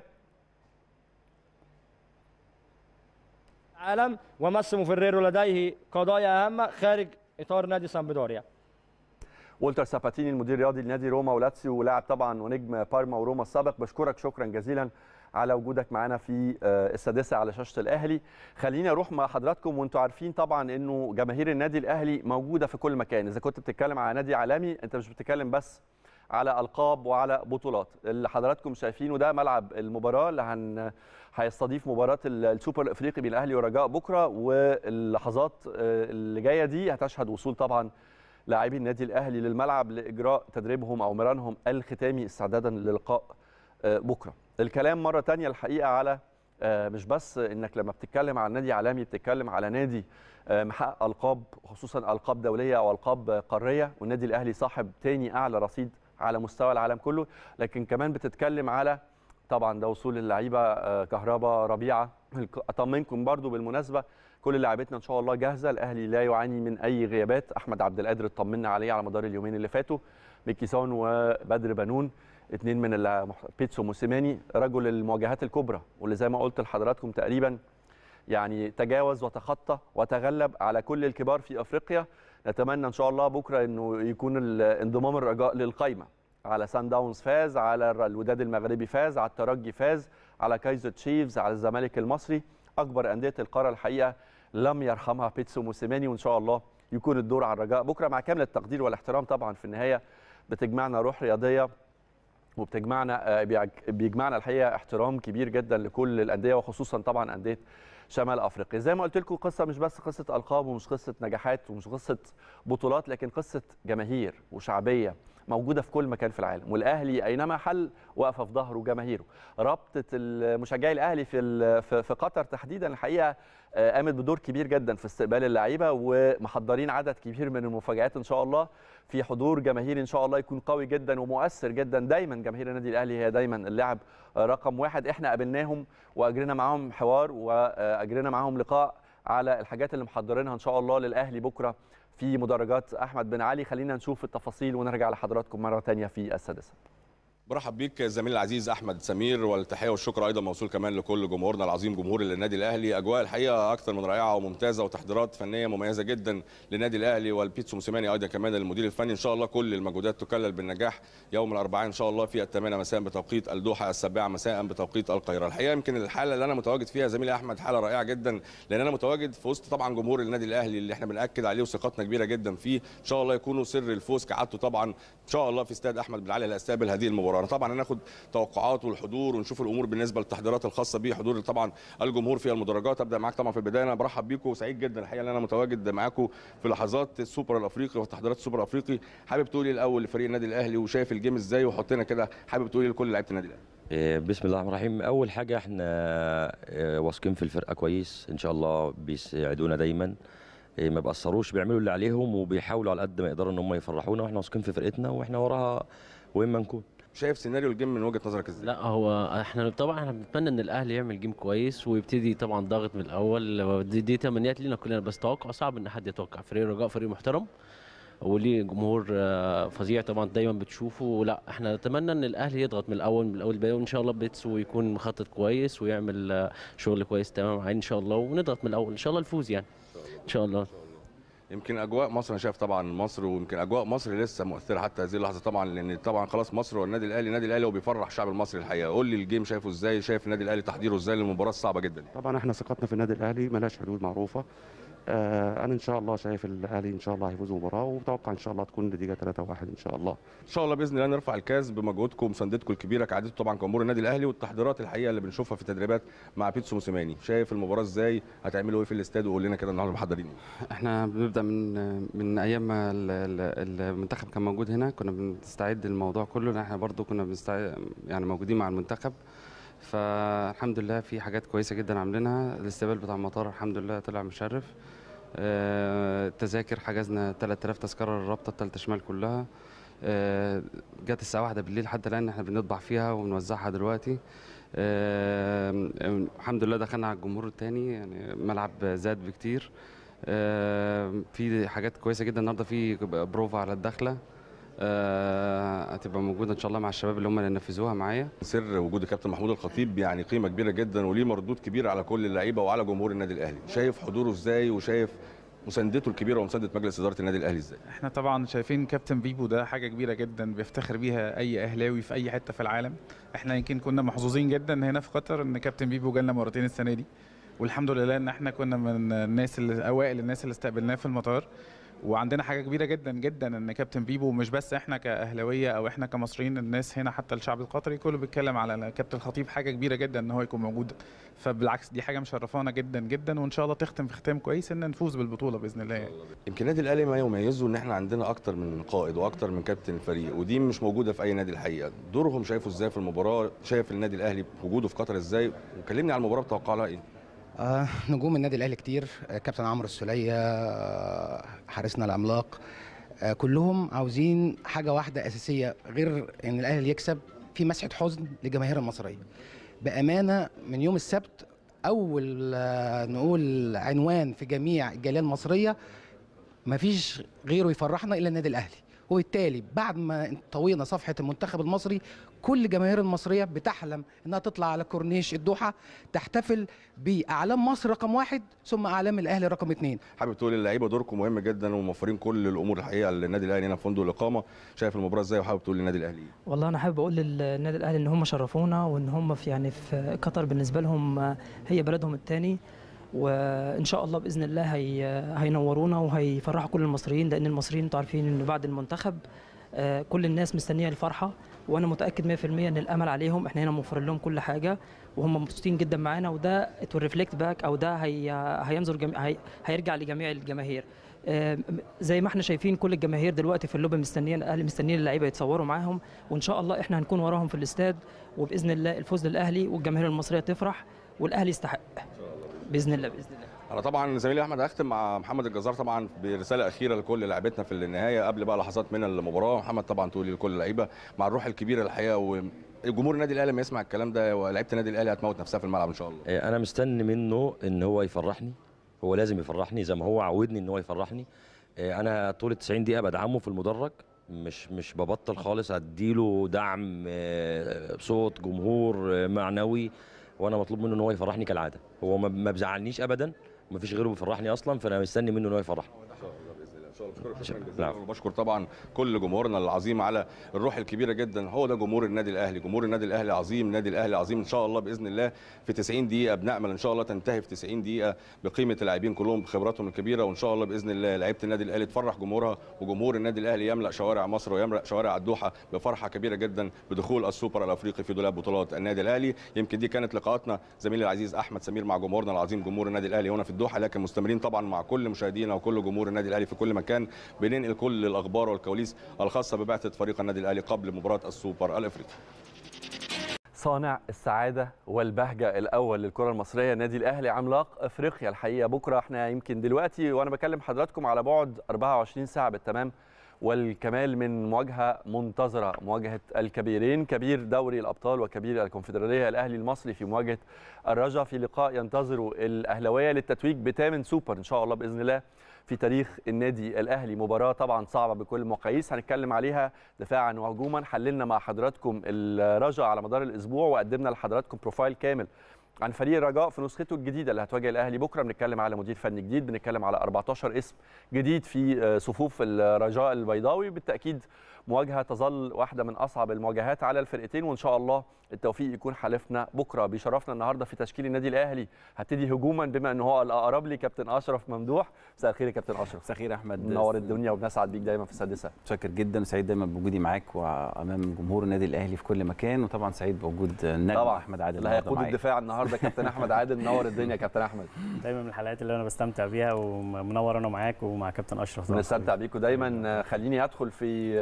العالم وماسيمو فيريرو لديه قضايا هامه خارج اطار نادي سامبدوريا والتر ساباتيني المدير الرياضي لنادي روما ولاتسيو ولاعب طبعا ونجم بارما وروما السابق بشكرك شكرا جزيلا على وجودك معنا في آه، السادسه على شاشه الاهلي خليني اروح مع حضراتكم وانتم عارفين طبعا انه جماهير النادي الاهلي موجوده في كل مكان اذا كنت بتتكلم على نادي عالمي انت مش بتتكلم بس على القاب وعلى بطولات اللي حضراتكم شايفينه ده ملعب المباراه اللي هن هيستضيف مباراه ال- السوبر الافريقي بين الاهلي والرجاء بكره واللحظات آه، اللي جايه دي هتشهد وصول طبعا لاعبي النادي الاهلي للملعب لاجراء تدريبهم او مرانهم الختامي استعدادا للقاء آه، بكره الكلام مره تانية الحقيقه على آه، مش بس انك لما بتتكلم عن نادي عالمي بتتكلم على نادي آه، محقق القاب خصوصا القاب دوليه او القاب آه، قاريه والنادي الاهلي صاحب تاني اعلى رصيد على مستوى العالم كله لكن كمان بتتكلم على طبعا ده وصول اللعيبه آه، كهربا ربيعه اطمنكم برضو بالمناسبه كل لاعبتنا ان شاء الله جاهزه الاهلي لا يعاني من اي غيابات احمد عبد القادر اطمنا عليه على مدار اليومين اللي فاتوا ميكيسون وبدر بنون اثنين من الل- بيتسو موسيماني رجل المواجهات الكبرى واللي زي ما قلت لحضراتكم تقريبا يعني تجاوز وتخطى وتغلب على كل الكبار في افريقيا نتمنى ان شاء الله بكره انه يكون ال- انضمام الرجاء للقائمه على سان داونز فاز على الر- الوداد المغربي فاز على الترجي فاز على كايزر تشيفز على الزمالك المصري اكبر انديه القاره الحقيقه لم يرحمها بيتسو موسيماني وان شاء الله يكون الدور على الرجاء بكره مع كامل التقدير والاحترام طبعا في النهايه بتجمعنا روح رياضيه وبتجمعنا بيجمعنا الحقيقه احترام كبير جدا لكل الانديه وخصوصا طبعا انديه شمال افريقيا زي ما قلت لكم قصه مش بس قصه القاب ومش قصه نجاحات ومش قصه بطولات لكن قصه جماهير وشعبيه موجوده في كل مكان في العالم والاهلي اينما حل واقفه في ظهره جماهيره رابطه مشجعي الاهلي في في قطر تحديدا الحقيقه قامت بدور كبير جدا في استقبال اللعيبه ومحضرين عدد كبير من المفاجات ان شاء الله في حضور جماهيري ان شاء الله يكون قوي جدا ومؤثر جدا دايما جماهير النادي الاهلي هي دايما اللاعب رقم واحد احنا قابلناهم واجرينا معاهم حوار واجرينا معاهم لقاء على الحاجات اللي محضرينها ان شاء الله للاهلي بكره في مدرجات احمد بن علي خلينا نشوف التفاصيل ونرجع لحضراتكم مره ثانيه في السادسه برحب بيك زميلي العزيز احمد سمير والتحيه والشكر ايضا موصول كمان لكل جمهورنا العظيم جمهور النادي الاهلي اجواء الحقيقه اكثر من رائعه وممتازه وتحضيرات فنيه مميزه جدا للنادي الاهلي والبيتسو موسيماني ايضا كمان المدير الفني ان شاء الله كل المجهودات تكلل بالنجاح يوم الاربعاء ان شاء الله في الثامنه مساء بتوقيت الدوحه السابعه مساء بتوقيت القاهره الحقيقه يمكن الحاله اللي انا متواجد فيها زميلي احمد حاله رائعه جدا لان انا متواجد في وسط طبعا جمهور النادي الاهلي اللي احنا بناكد عليه وثقتنا كبيره جدا فيه ان شاء الله يكونوا سر الفوز كعادته طبعا ان شاء الله في استاد احمد بن علي اللي هيستقبل هذه المباراه طبعا هناخد توقعات والحضور ونشوف الامور بالنسبه للتحضيرات الخاصه به حضور طبعا الجمهور في المدرجات ابدا معاك طبعا في البدايه انا برحب بيكم وسعيد جدا الحقيقه ان انا متواجد معاكم في لحظات السوبر الافريقي وتحضيرات السوبر الافريقي حابب تقولي الاول لفريق النادي الاهلي وشايف الجيم ازاي وحط لنا كده حابب تقولي لكل لعيبه النادي الاهلي بسم الله الرحمن الرحيم اول حاجه احنا واثقين في الفرقه كويس ان شاء الله بيساعدونا دايما ما بيأثروش بيعملوا اللي عليهم وبيحاولوا على قد ما يقدروا ان هم يفرحونا واحنا واثقين في فرقتنا واحنا وراها وين ما نكون شايف سيناريو الجيم من وجهه نظرك ازاي؟ لا هو احنا طبعا احنا بنتمنى ان الاهلي يعمل جيم كويس ويبتدي طبعا ضاغط من الاول دي, دي تمنيات لينا كلنا بس توقع صعب ان حد يتوقع فريق الرجاء فريق محترم وليه جمهور فظيع طبعا دايما بتشوفه لا احنا نتمنى ان الاهلي يضغط من الاول من الاول وان شاء الله بيتسو يكون مخطط كويس ويعمل شغل كويس تمام عين ان شاء الله ونضغط من الاول ان شاء الله الفوز يعني ان شاء الله يمكن اجواء مصر انا شايف طبعا مصر ويمكن اجواء مصر لسه مؤثره حتى هذه اللحظه طبعا لان طبعا خلاص مصر والنادي الاهلي النادي الاهلي هو بيفرح الشعب المصري الحقيقه قول لي الجيم شايفه ازاي شايف النادي الاهلي تحضيره ازاي للمباراه الصعبه جدا طبعا احنا ثقتنا في النادي الاهلي ملاش حدود معروفه آه انا ان شاء الله شايف الاهلي ان شاء الله هيفوز المباراه ومتوقع ان شاء الله تكون النتيجه 3-1 ان شاء الله ان شاء الله باذن الله نرفع الكاس بمجهودكم ومساندتكم الكبيره كعادته طبعا جمهور النادي الاهلي والتحضيرات الحقيقه اللي بنشوفها في التدريبات مع بيتسو موسيماني شايف المباراه ازاي هتعملوا ايه في الاستاد وقول لنا كده النهارده محضرين احنا بنبدا من من ايام ما المنتخب كان موجود هنا كنا بنستعد للموضوع كله احنا برضو كنا بنستعد يعني موجودين مع المنتخب فالحمد لله في حاجات كويسه جدا عاملينها الاستقبال بتاع المطار الحمد لله طلع مشرف التذاكر حجزنا 3000 تذكره للرابطه الثالثه شمال كلها جت الساعه واحدة بالليل حتى الان احنا بنطبع فيها وبنوزعها دلوقتي الحمد لله دخلنا على الجمهور الثاني يعني الملعب زاد بكتير في حاجات كويسه جدا النهارده في بروفا على الدخله آه هتبقى موجوده ان شاء الله مع الشباب اللي هم اللي نفذوها معايا سر وجود الكابتن محمود الخطيب يعني قيمه كبيره جدا وليه مردود كبير على كل اللعيبه وعلى جمهور النادي الاهلي شايف حضوره ازاي وشايف مساندته الكبيره ومسانده مجلس اداره النادي الاهلي ازاي احنا طبعا شايفين كابتن بيبو ده حاجه كبيره جدا بيفتخر بيها اي اهلاوي في اي حته في العالم احنا يمكن كنا محظوظين جدا هنا في قطر ان كابتن بيبو جالنا مرتين السنه دي والحمد لله ان احنا كنا من الناس اللي اوائل الناس اللي استقبلناه في المطار وعندنا حاجه كبيره جدا جدا ان كابتن بيبو مش بس احنا كاهلاويه او احنا كمصريين الناس هنا حتى الشعب القطري كله بيتكلم على كابتن الخطيب حاجه كبيره جدا ان هو يكون موجود فبالعكس دي حاجه مشرفانا جدا جدا وان شاء الله تختم في ختام كويس ان نفوز بالبطوله باذن الله يعني. يمكن النادي الاهلي ما يميزه ان احنا عندنا اكتر من قائد واكتر من كابتن الفريق ودي مش موجوده في اي نادي الحقيقه دورهم شايفه ازاي في المباراه شايف النادي الاهلي وجوده في قطر ازاي وكلمني على المباراه بتوقع لها ايه آه نجوم النادي الاهلي كتير آه كابتن عمرو السوليه آه حارسنا العملاق آه كلهم عاوزين حاجه واحده اساسيه غير ان الاهلي يكسب في مسحه حزن للجماهير المصريه بامانه من يوم السبت اول آه نقول عنوان في جميع الجاليه المصريه مفيش غيره يفرحنا الا النادي الاهلي وبالتالي بعد ما طوينا صفحه المنتخب المصري كل الجماهير المصريه بتحلم انها تطلع على كورنيش الدوحه تحتفل باعلام مصر رقم واحد ثم اعلام الاهلي رقم اثنين. حابب تقول للعيبه دوركم مهم جدا وموفرين كل الامور الحقيقه للنادي الاهلي هنا في فندق الاقامه شايف المباراه ازاي وحابب تقول للنادي الاهلي والله انا حابب اقول للنادي الاهلي ان هم شرفونا وان هم في يعني في قطر بالنسبه لهم هي بلدهم الثاني وان شاء الله باذن الله هي هينورونا وهيفرحوا كل المصريين لان المصريين انتوا عارفين ان بعد المنتخب آه، كل الناس مستنيه الفرحه وانا متاكد 100% ان الامل عليهم احنا هنا موفر لهم كل حاجه وهم مبسوطين جدا معانا وده ات ريفلكت باك او ده هي هينظر جميع هي هيرجع لجميع الجماهير آه، زي ما احنا شايفين كل الجماهير دلوقتي في اللوبي مستنيين الاهلي مستنيين اللعيبه يتصوروا معاهم وان شاء الله احنا هنكون وراهم في الاستاد وباذن الله الفوز للاهلي والجماهير المصريه تفرح والاهلي يستحق باذن الله باذن الله انا طبعا زميلي احمد هختم مع محمد الجزار طبعا برساله اخيره لكل لاعبتنا في النهايه قبل بقى لحظات من المباراه محمد طبعا تقولي لكل اللعيبه مع الروح الكبيره الحقيقه وجمهور النادي الاهلي لما يسمع الكلام ده ولاعيبه النادي الاهلي هتموت نفسها في الملعب ان شاء الله آه، انا مستني منه ان هو يفرحني هو لازم يفرحني زي ما هو عودني ان هو يفرحني آه، انا طول 90 دقيقه بدعمه في المدرج مش مش ببطل خالص اديله دعم آه، صوت جمهور آه، معنوي وانا مطلوب منه ان هو يفرحني كالعاده هو ما- ما بيزعلنيش ابدا مفيش غيره بيفرحني اصلا فانا مستني منه ان هو يفرحني نعم. وبشكر طبعا كل جمهورنا العظيم على الروح الكبيره جدا هو ده جمهور النادي الاهلي جمهور النادي الاهلي عظيم النادي الاهلي عظيم ان شاء الله باذن الله في 90 دقيقه بنامل ان شاء الله تنتهي في 90 دقيقه بقيمه اللاعبين كلهم بخبراتهم الكبيره وان شاء الله باذن الله لعيبه النادي الاهلي تفرح جمهورها وجمهور النادي الاهلي يملا شوارع مصر ويملا شوارع الدوحه بفرحه كبيره جدا بدخول السوبر الافريقي في دولاب بطولات النادي الاهلي يمكن دي كانت لقاءاتنا زميلي العزيز احمد سمير مع جمهورنا العظيم جمهور النادي الاهلي هنا في الدوحه لكن مستمرين طبعا مع كل مشاهدينا وكل جمهور النادي الاهلي في كل مكان بننقل كل الاخبار والكواليس الخاصه ببعثه فريق النادي الاهلي قبل مباراه السوبر الافريقي صانع السعاده والبهجه الاول للكره المصريه النادي الاهلي عملاق افريقيا الحقيقه بكره احنا يمكن دلوقتي وانا بكلم حضراتكم على بعد 24 ساعه بالتمام والكمال من مواجهه منتظره مواجهه الكبيرين كبير دوري الابطال وكبير الكونفدراليه الاهلي المصري في مواجهه الرجاء في لقاء ينتظره الاهلاويه للتتويج بثامن سوبر ان شاء الله باذن الله في تاريخ النادي الاهلي مباراه طبعا صعبه بكل المقاييس هنتكلم عليها دفاعا وهجوما حللنا مع حضراتكم الرجاء على مدار الاسبوع وقدمنا لحضراتكم بروفايل كامل عن فريق الرجاء في نسخته الجديده اللي هتواجه الاهلي بكره بنتكلم على مدير فني جديد بنتكلم على 14 اسم جديد في صفوف الرجاء البيضاوي بالتاكيد مواجهه تظل واحده من اصعب المواجهات على الفرقتين وان شاء الله التوفيق يكون حالفنا بكره بيشرفنا النهارده في تشكيل النادي الاهلي هبتدي هجوما بما ان هو الاقرب لي كابتن اشرف ممدوح مساء الخير يا كابتن اشرف مساء الخير يا احمد منور الدنيا وبنسعد بيك دايما في السادسه متشكر جدا وسعيد دايما بوجودي معاك وامام جمهور النادي الاهلي في كل مكان وطبعا سعيد بوجود النجم طبعا احمد عادل اللي هيقود الدفاع النهارده كابتن احمد عادل منور الدنيا يا كابتن احمد دايما من الحلقات اللي انا بستمتع بيها ومنور انا معاك ومع كابتن اشرف بنستمتع بيكم دايما خليني ادخل في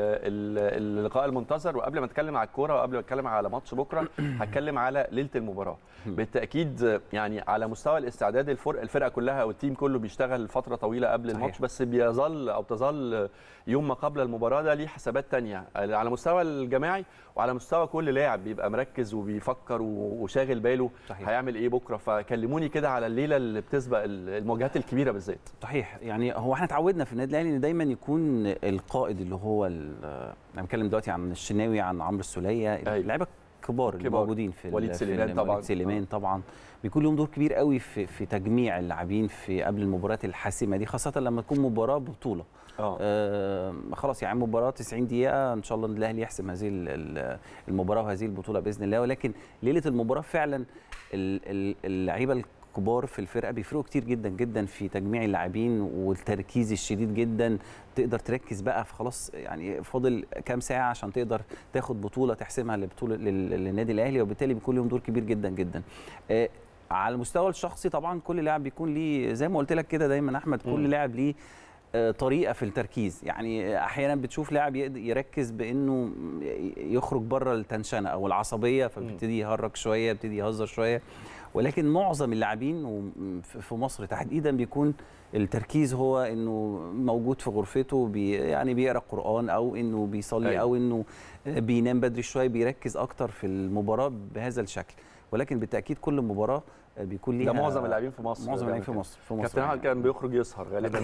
اللقاء المنتظر وقبل ما اتكلم على الكوره وقبل ما اتكلم على ماتش بكره هتكلم على ليله المباراه بالتاكيد يعني على مستوى الاستعداد الفرقه الفرقه كلها والتيم كله بيشتغل فتره طويله قبل صحيح. الماتش بس بيظل او تظل يوم ما قبل المباراه ده ليه حسابات تانية على مستوى الجماعي وعلى مستوى كل لاعب بيبقى مركز وبيفكر وشاغل باله صحيح. هيعمل ايه بكره فكلموني كده على الليله اللي بتسبق المواجهات الكبيره بالذات صحيح يعني هو احنا اتعودنا في النادي الاهلي ان دايما يكون القائد اللي هو انا بتكلم دلوقتي عن الشناوي عن عمرو السوليه اللعيبه الكبار اللي موجودين في وليد سليمان طبعا وليد سليمان طبعا بيكون لهم دور كبير قوي في في تجميع اللاعبين في قبل المباريات الحاسمه دي خاصه لما تكون مباراه ببطوله آه. آه خلاص يعني مباراه 90 دقيقه ان شاء الله الاهلي يحسم هذه المباراه وهذه البطوله باذن الله ولكن ليله المباراه فعلا اللعيبه الكبار في الفرقه بيفرقوا كتير جدا جدا في تجميع اللاعبين والتركيز الشديد جدا تقدر تركز بقى في خلاص يعني فاضل كام ساعه عشان تقدر تاخد بطوله تحسمها لبطوله للنادي الاهلي وبالتالي بيكون لهم دور كبير جدا جدا آه على المستوى الشخصي طبعا كل لاعب بيكون ليه زي ما قلت لك كده دايما احمد كل لاعب ليه طريقه في التركيز يعني احيانا بتشوف لاعب يركز بانه يخرج بره التنشنه او العصبيه فبيبتدي يهرج شويه يبتدي يهزر شويه ولكن معظم اللاعبين في مصر تحديدا بيكون التركيز هو انه موجود في غرفته بي يعني بيقرا قران او انه بيصلي أيوة. او انه بينام بدري شويه بيركز اكتر في المباراه بهذا الشكل ولكن بالتاكيد كل مباراه بيكون ليها ده معظم اللاعبين في مصر معظم اللاعبين في مصر في مصر كابتن احمد كان بيخرج يسهر غالبا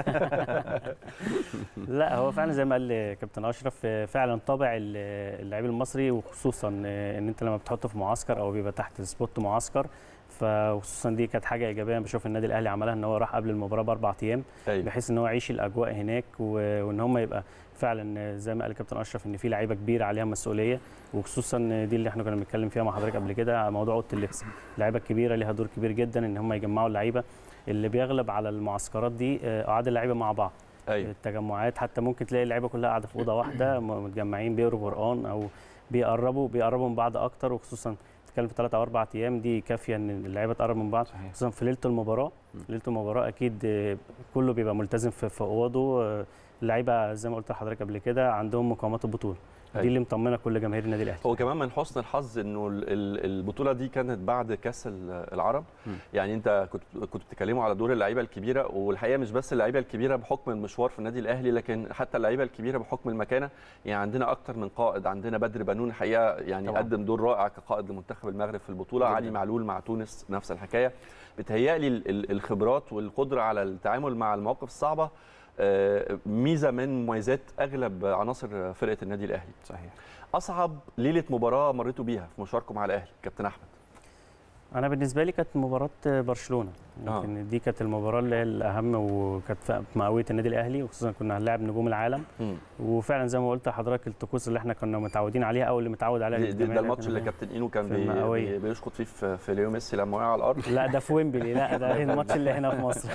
لا هو فعلا زي ما قال كابتن اشرف فعلا طابع اللاعب المصري وخصوصا ان انت لما بتحطه في معسكر او بيبقى تحت سبوت معسكر فخصوصا دي كانت حاجه ايجابيه بشوف النادي الاهلي عملها ان هو راح قبل المباراه باربع ايام أيوة. بحيث ان هو يعيش الاجواء هناك وان هم يبقى فعلا زي ما قال كابتن اشرف ان في لعيبه كبيره عليها مسؤوليه وخصوصا دي اللي احنا كنا بنتكلم فيها مع حضرتك قبل كده موضوع اوضه اللبس اللعيبه الكبيره ليها دور كبير جدا ان هم يجمعوا اللعيبه اللي بيغلب على المعسكرات دي آه، قعاد اللعيبه مع بعض أيوة. التجمعات حتى ممكن تلاقي اللعيبه كلها قاعده في اوضه واحده م- متجمعين بيقروا قران او بيقربوا بيقربوا من بعض اكتر وخصوصا بتتكلم في ثلاث او اربع ايام دي كافيه ان اللعيبه تقرب من بعض خصوصا في ليله المباراه ليله المباراه اكيد آه، كله بيبقى ملتزم في في اوضه آه، اللعيبه زي ما قلت لحضرتك قبل كده عندهم مقاومات البطوله أيوة. دي اللي مطمنه كل جماهير النادي الاهلي هو كمان من حسن الحظ انه ال- ال- البطوله دي كانت بعد كاس ال- العرب يعني انت كنت كنت بتتكلموا على دور اللعيبه الكبيره والحقيقه مش بس اللعيبه الكبيره بحكم المشوار في النادي الاهلي لكن حتى اللعيبه الكبيره بحكم المكانه يعني عندنا اكتر من قائد عندنا بدر بنون الحقيقه يعني طبعاً. قدم دور رائع كقائد لمنتخب المغرب في البطوله جداً. علي معلول مع تونس نفس الحكايه بتهيألي ال- ال- الخبرات والقدره على التعامل مع المواقف الصعبه آه، ميزه من مميزات اغلب عناصر فرقه النادي الاهلي صحيح اصعب ليله مباراه مريتوا بيها في مشواركم مع الاهلي كابتن احمد انا بالنسبه لي كانت مباراه برشلونه آه. يمكن دي كانت المباراه اللي هي الاهم وكانت في مئويه النادي الاهلي وخصوصا كنا هنلاعب نجوم العالم مم. وفعلا زي ما قلت لحضرتك الطقوس اللي احنا كنا متعودين عليها او اللي متعود عليها دي- دي- الجماهير ده الماتش اللي الأجنبية. كابتن اينو كان في بي المئوية. بي- بيشخط فيه في, في ليو ميسي لما وقع على الارض لا ده في ويمبلي لا ده الماتش اللي هنا في مصر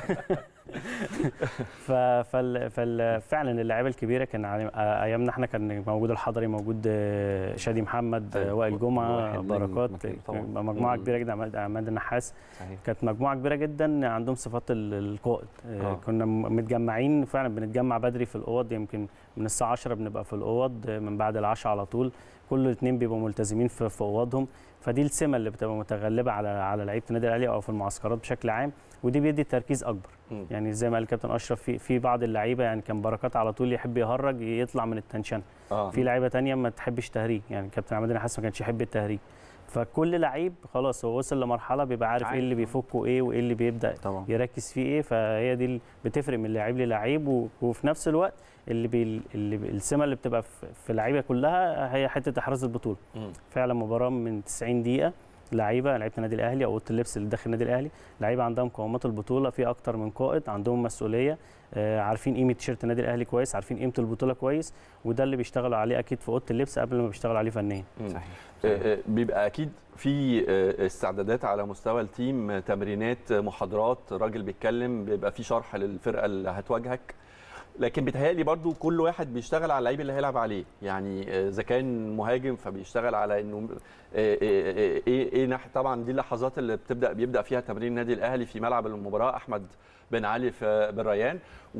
ف- فال- فال- فعلا اللعيبه الكبيره كان علي- آه، ايامنا احنا كان موجود الحضري موجود آه، شادي محمد آه، وائل جمعه واحد نجم بركات مكان طبعاً. مجموعه مم. كبيره جدا عماد عماد النحاس صحيح. كانت مجموعه كبيره جدا عندهم صفات ال- القائد آه، آه. كنا م- متجمعين فعلا بنتجمع بدري في الاوض يمكن من الساعه 10 بنبقى في الاوض آه، من بعد العشاء على طول كل الاثنين بيبقوا ملتزمين في في اوضهم فدي السمه اللي بتبقى متغلبه على على لعيبه النادي الاهلي او في المعسكرات بشكل عام ودي بيدي تركيز اكبر مم. يعني زي ما قال الكابتن اشرف في في بعض اللعيبه يعني كان بركات على طول يحب يهرج يطلع من التنشن آه. في لعيبه تانية ما تحبش تهريج يعني كابتن عماد النحاس ما كانش يحب التهريج فكل لعيب خلاص هو وصل لمرحله بيبقى عارف ايه اللي بيفكه ايه وايه اللي بيبدا طبعا. يركز فيه ايه فهي دي اللي بتفرق من لعيب للعيب و- وفي نفس الوقت اللي بي اللي بي السمه اللي بتبقى في في اللعيبه كلها هي حته احراز البطوله مم. فعلا مباراه من 90 دقيقه لعيبه لعيبه النادي الاهلي او اوضه اللبس اللي داخل النادي الاهلي لعيبه عندها مقومات البطوله في اكتر من قائد عندهم مسؤوليه آه، عارفين قيمه تيشيرت النادي الاهلي كويس عارفين قيمه البطوله كويس وده اللي بيشتغلوا عليه اكيد في اوضه اللبس قبل ما بيشتغلوا عليه فنيا مم. آه، آه، بيبقى اكيد في آه، استعدادات على مستوى التيم آه، تمرينات آه، محاضرات راجل بيتكلم بيبقى في شرح للفرقه اللي هتواجهك لكن بيتهيألي برضو كل واحد بيشتغل على اللعيب اللي هيلعب عليه يعني آه، اذا كان مهاجم فبيشتغل على انه آه، آه، آه، ايه ايه ناحيه طبعا دي اللحظات اللي بتبدا بيبدا فيها تمرين النادي الاهلي في ملعب المباراه احمد بن علي في بن ريان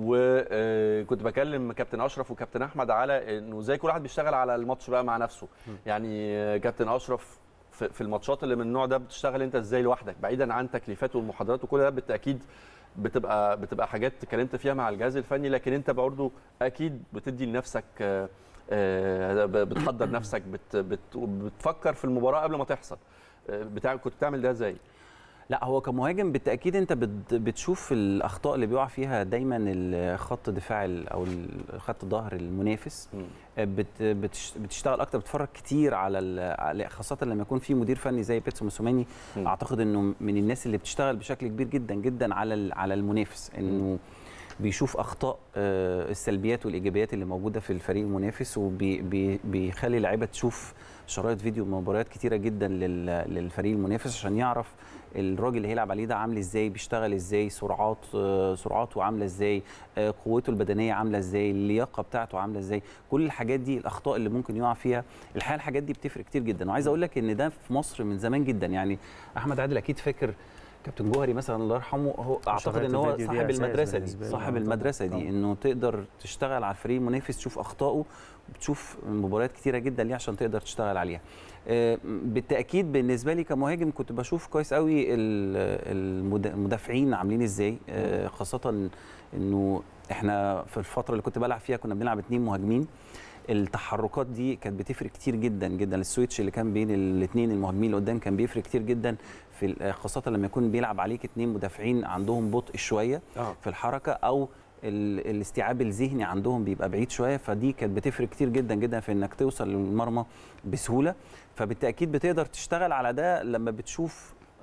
وكنت بكلم كابتن اشرف وكابتن احمد على انه ازاي كل واحد بيشتغل على الماتش بقى مع نفسه يعني آه، كابتن اشرف في في الماتشات اللي من النوع ده بتشتغل انت ازاي لوحدك بعيدا عن تكليفات والمحاضرات وكل ده بالتاكيد بتبقى بتبقى حاجات اتكلمت فيها مع الجهاز الفني لكن انت برضه اكيد بتدي لنفسك آه، آه، بتحضر نفسك بت بت بتفكر في المباراه قبل ما تحصل آه، بتاع كنت بتعمل ده ازاي؟ لا هو كمهاجم بالتاكيد انت بت- بتشوف الاخطاء اللي بيقع فيها دايما ال- خط دفاع ال- او ال- خط ظهر المنافس بت بتش- بتشتغل اكتر بتتفرج كتير على ال- على- خاصه لما يكون في مدير فني زي بيتسو موسوماني اعتقد انه من الناس اللي بتشتغل بشكل كبير جدا جدا على ال- على المنافس انه بيشوف اخطاء آه، السلبيات والايجابيات اللي موجوده في الفريق المنافس وبيخلي اللعيبه تشوف شرايط فيديو مباريات كتيره جدا لل- للفريق المنافس عشان يعرف الراجل اللي هيلعب عليه ده عامل ازاي بيشتغل ازاي سرعات آه، سرعاته عامله ازاي آه، قوته البدنيه عامله ازاي اللياقه بتاعته عامله ازاي كل الحاجات دي الاخطاء اللي ممكن يقع فيها الحقيقه الحاجات دي بتفرق كتير جدا وعايز اقول لك ان ده في مصر من زمان جدا يعني احمد عادل اكيد فاكر كابتن جوهري مثلا الله يرحمه هو اعتقد شرايط ان هو الفيديو دي صاحب أساس المدرسه بالنسبة دي لي. صاحب آه، المدرسه طبعاً. دي انه تقدر تشتغل على الفريق المنافس تشوف اخطائه بتشوف مباريات كتيره جدا ليه عشان تقدر تشتغل عليها آه، بالتاكيد بالنسبه لي كمهاجم كنت بشوف كويس قوي ال- المد- المدافعين عاملين ازاي آه، خاصه انه احنا في الفتره اللي كنت بلعب فيها كنا بنلعب اتنين مهاجمين التحركات دي كانت بتفرق كتير جدا جدا السويتش اللي كان بين الاثنين المهاجمين اللي قدام كان بيفرق كتير جدا في ال- خاصه لما يكون بيلعب عليك اتنين مدافعين عندهم بطء شويه آه. في الحركه او ال- الاستيعاب الذهني عندهم بيبقى بعيد شويه فدي كانت بتفرق كتير جدا جدا في انك توصل للمرمى بسهوله فبالتاكيد بتقدر تشتغل على ده لما بتشوف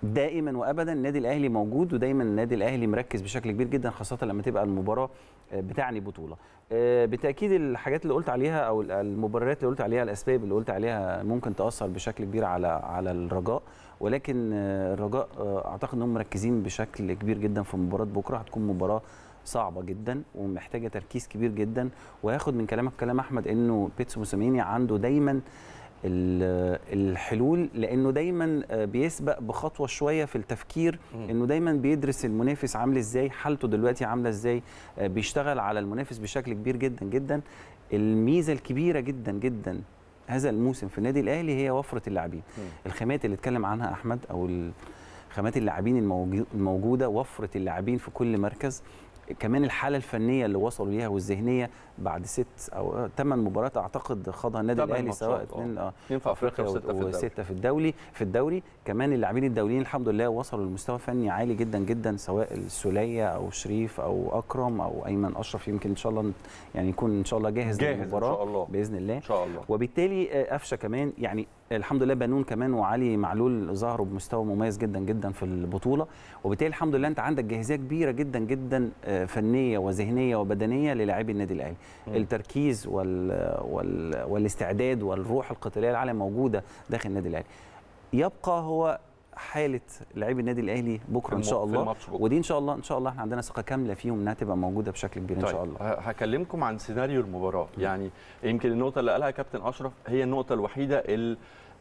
دائما وابدا النادي الاهلي موجود ودايما النادي الاهلي مركز بشكل كبير جدا خاصه لما تبقى المباراه آه، بتعني بطوله آه، بالتاكيد الحاجات اللي قلت عليها او المباريات اللي قلت عليها الاسباب اللي قلت عليها ممكن تاثر بشكل كبير على على الرجاء ولكن آه، الرجاء آه، اعتقد انهم مركزين بشكل كبير جدا في مباراه بكره هتكون مباراه صعبه جدا ومحتاجه تركيز كبير جدا وهاخد من كلامك كلام احمد انه بيتسو موسيماني عنده دايما ال- الحلول لانه دايما آه، بيسبق بخطوه شويه في التفكير انه دايما بيدرس المنافس عامل ازاي حالته دلوقتي عامله ازاي آه، بيشتغل على المنافس بشكل كبير جدا جدا الميزه الكبيره جدا جدا هذا الموسم في النادي الاهلي هي وفره اللاعبين الخامات اللي اتكلم عنها احمد او ال- خامات اللاعبين الموجو- الموجوده وفره اللاعبين في كل مركز كمان الحاله الفنيه اللي وصلوا ليها والذهنيه بعد ست او ثمان مباريات اعتقد خاضها النادي تمن الاهلي سواء ماتشات، آه. اثنين اه اتنين في أفريقيا وستة في الدوري. وسته في الدوري في الدوري كمان اللاعبين الدوليين الحمد لله وصلوا لمستوى فني عالي جدا جدا سواء السوليه او شريف او اكرم او ايمن اشرف يمكن ان شاء الله يعني يكون ان شاء الله جاهز, جاهز إن للمباراه شاء الله. باذن الله ان شاء الله وبالتالي آه، قفشه كمان يعني الحمد لله بنون كمان وعلي معلول ظهروا بمستوى مميز جدا جدا في البطوله وبالتالي الحمد لله انت عندك جاهزيه كبيره جدا جدا آه، فنيه وذهنيه وبدنيه للاعبي النادي الاهلي مم. التركيز وال وال والاستعداد والروح القتاليه العاليه موجوده داخل النادي الاهلي يبقى هو حاله لاعبي النادي الاهلي بكره ان في شاء الم- في الله الماتش بكرة. ودي ان شاء الله ان شاء الله احنا عندنا ثقه كامله فيهم انها تبقى موجوده بشكل كبير ان طيب شاء الله ه- هكلمكم عن سيناريو المباراه يعني يمكن النقطه اللي قالها كابتن اشرف هي النقطه الوحيده اللي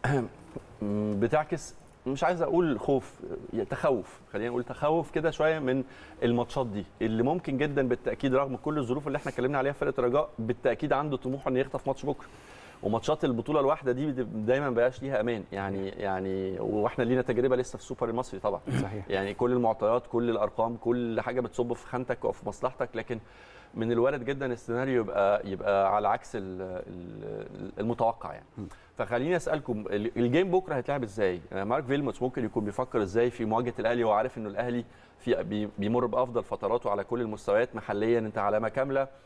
بتعكس مش عايز اقول خوف تخوف خلينا نقول تخوف كده شويه من الماتشات دي اللي ممكن جدا بالتاكيد رغم كل الظروف اللي احنا اتكلمنا عليها في فرقه الرجاء بالتاكيد عنده طموح انه يخطف ماتش بكره وماتشات البطوله الواحده دي دايما ما بقاش ليها امان يعني يعني واحنا لينا تجربه لسه في السوبر المصري طبعا صحيح. يعني كل المعطيات كل الارقام كل حاجه بتصب في خانتك وفي مصلحتك لكن من الوارد جدا السيناريو يبقى يبقى على عكس ال- ال- المتوقع يعني فخليني اسالكم ال- الجيم بكره هيتلعب ازاي آه، مارك فيلموتس ممكن يكون بيفكر ازاي في مواجهه الاهلي وهو عارف انه الاهلي في بي- بيمر بافضل فتراته على كل المستويات محليا انت علامه كامله آه، آه،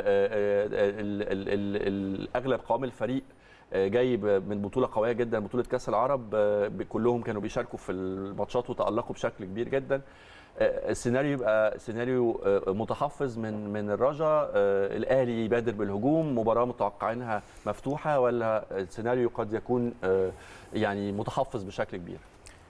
آه، ال- ال- ال- ال- اغلب قوام الفريق آه، جاي ب- من بطوله قويه جدا بطوله كاس العرب آه، ب- كلهم كانوا بيشاركوا في الماتشات وتالقوا بشكل كبير جدا آه، السيناريو يبقى سيناريو آه، متحفظ من من الرجاء آه، الاهلي يبادر بالهجوم مباراه متوقعينها مفتوحه ولا السيناريو قد يكون آه، يعني متحفظ بشكل كبير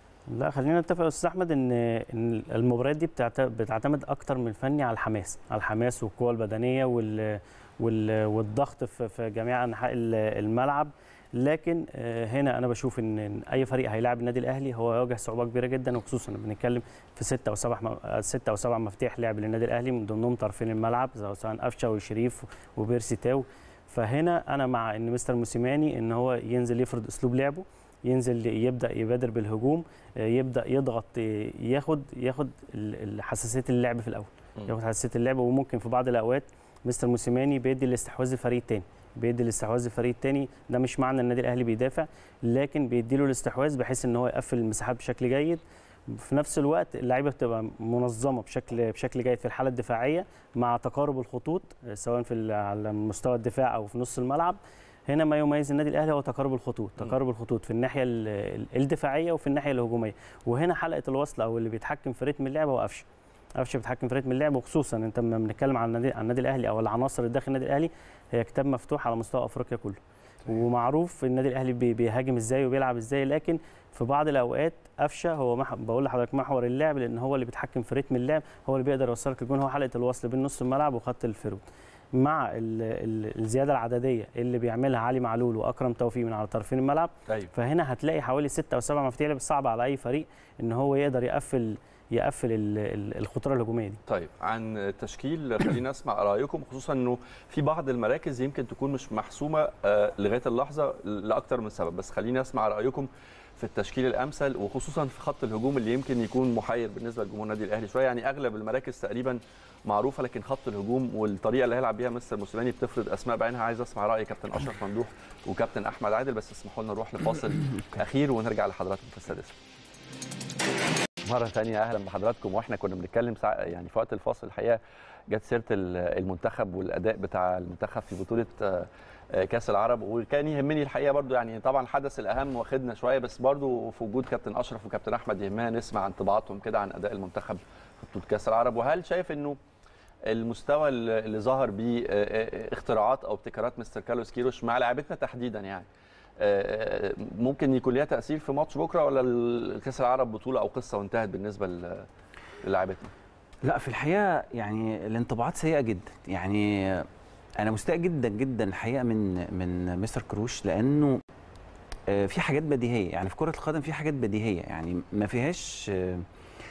لا خلينا نتفق يا استاذ احمد ان ان المباريات دي بتعت- بتعتمد اكتر من الفني على الحماس على الحماس والقوه البدنيه وال وال والضغط في في جميع انحاء ال- الملعب لكن آه، هنا انا بشوف ان إن اي فريق هيلاعب النادي الاهلي هو هيواجه صعوبه كبيره جدا وخصوصا بنتكلم في ستة او سبع م- آه، ستة او سبع مفاتيح لعب للنادي الاهلي من ضمنهم طرفين الملعب سواء قفشه وشريف وبيرسي تاو فهنا انا مع ان مستر موسيماني ان هو ينزل يفرض اسلوب لعبه ينزل يبدا يبادر بالهجوم آه، يبدا يضغط آه، ياخد ياخد ال- ال- حساسيه اللعب في الاول مم. ياخد حساسيه اللعب وممكن في بعض الاوقات مستر موسيماني بيدي الاستحواذ للفريق الثاني بيدي الاستحواذ للفريق الثاني ده مش معنى ان النادي الاهلي بيدافع لكن بيدي له الاستحواذ بحيث ان هو يقفل المساحات بشكل جيد في نفس الوقت اللعيبه بتبقى منظمه بشكل بشكل جيد في الحاله الدفاعيه مع تقارب الخطوط آه، سواء في ال- على مستوى الدفاع او في نص الملعب هنا ما يميز النادي الاهلي هو تقارب الخطوط تقارب الخطوط في الناحيه ال- ال- الدفاعيه وفي الناحيه الهجوميه وهنا حلقه الوصل او اللي بيتحكم في رتم اللعب هو قفشه قفشه بيتحكم في رتم اللعب وخصوصا انت لما بنتكلم عن النادي عن النادي الاهلي او العناصر اللي داخل النادي الاهلي هي كتاب مفتوح على مستوى افريقيا كله ومعروف النادي الاهلي بي- بيهاجم ازاي وبيلعب ازاي لكن في بعض الاوقات قفشه هو مح... بقول لحضرتك محور اللعب لان هو اللي بيتحكم في رتم اللعب هو اللي بيقدر يوصلك الجون هو حلقه الوصل بين نص الملعب وخط الفرود مع ال... ال... الزياده العدديه اللي بيعملها علي معلول واكرم توفيق من على طرفين الملعب أيوة. فهنا هتلاقي حوالي ستة او سبعة مفاتيح لعب صعبه على اي فريق ان هو يقدر يقفل يقفل ال- ال- الخطوره الهجوميه دي طيب عن التشكيل خلينا اسمع رايكم خصوصا انه في بعض المراكز يمكن تكون مش محسومه آه، لغايه اللحظه لاكثر من سبب بس خليني اسمع رايكم في التشكيل الامثل وخصوصا في خط الهجوم اللي يمكن يكون محير بالنسبه لجمهور النادي الاهلي شويه يعني اغلب المراكز تقريبا معروفه لكن خط الهجوم والطريقه اللي هيلعب بيها مستر موسيماني بتفرض اسماء بعينها عايز اسمع راي كابتن اشرف ممدوح وكابتن احمد عادل بس اسمحوا لنا نروح لفاصل اخير ونرجع لحضراتكم في السادسه مرة ثانية أهلا بحضراتكم وإحنا كنا بنتكلم ساعة يعني في وقت الفاصل الحقيقة جت سيرة ال- المنتخب والأداء بتاع المنتخب في بطولة آه، آه، كاس العرب وكان يهمني الحقيقه برضو يعني طبعا الحدث الاهم واخدنا شويه بس برضو في وجود كابتن اشرف وكابتن احمد يهمنا نسمع انطباعاتهم كده عن اداء المنتخب في بطوله كاس العرب وهل شايف انه المستوى اللي اللي ظهر بيه آه، آه، اختراعات او ابتكارات مستر كارلوس كيروش مع لعيبتنا تحديدا يعني آه، ممكن يكون ليها تاثير في ماتش بكره ولا ال- كاس العرب بطوله او قصه وانتهت بالنسبه ل- للاعيبتنا لا في الحقيقه يعني الانطباعات سيئه جدا يعني انا مستاء جدا جدا الحقيقه من من مستر كروش لانه آه، في حاجات بديهيه يعني في كره القدم في حاجات بديهيه يعني ما فيهاش آه،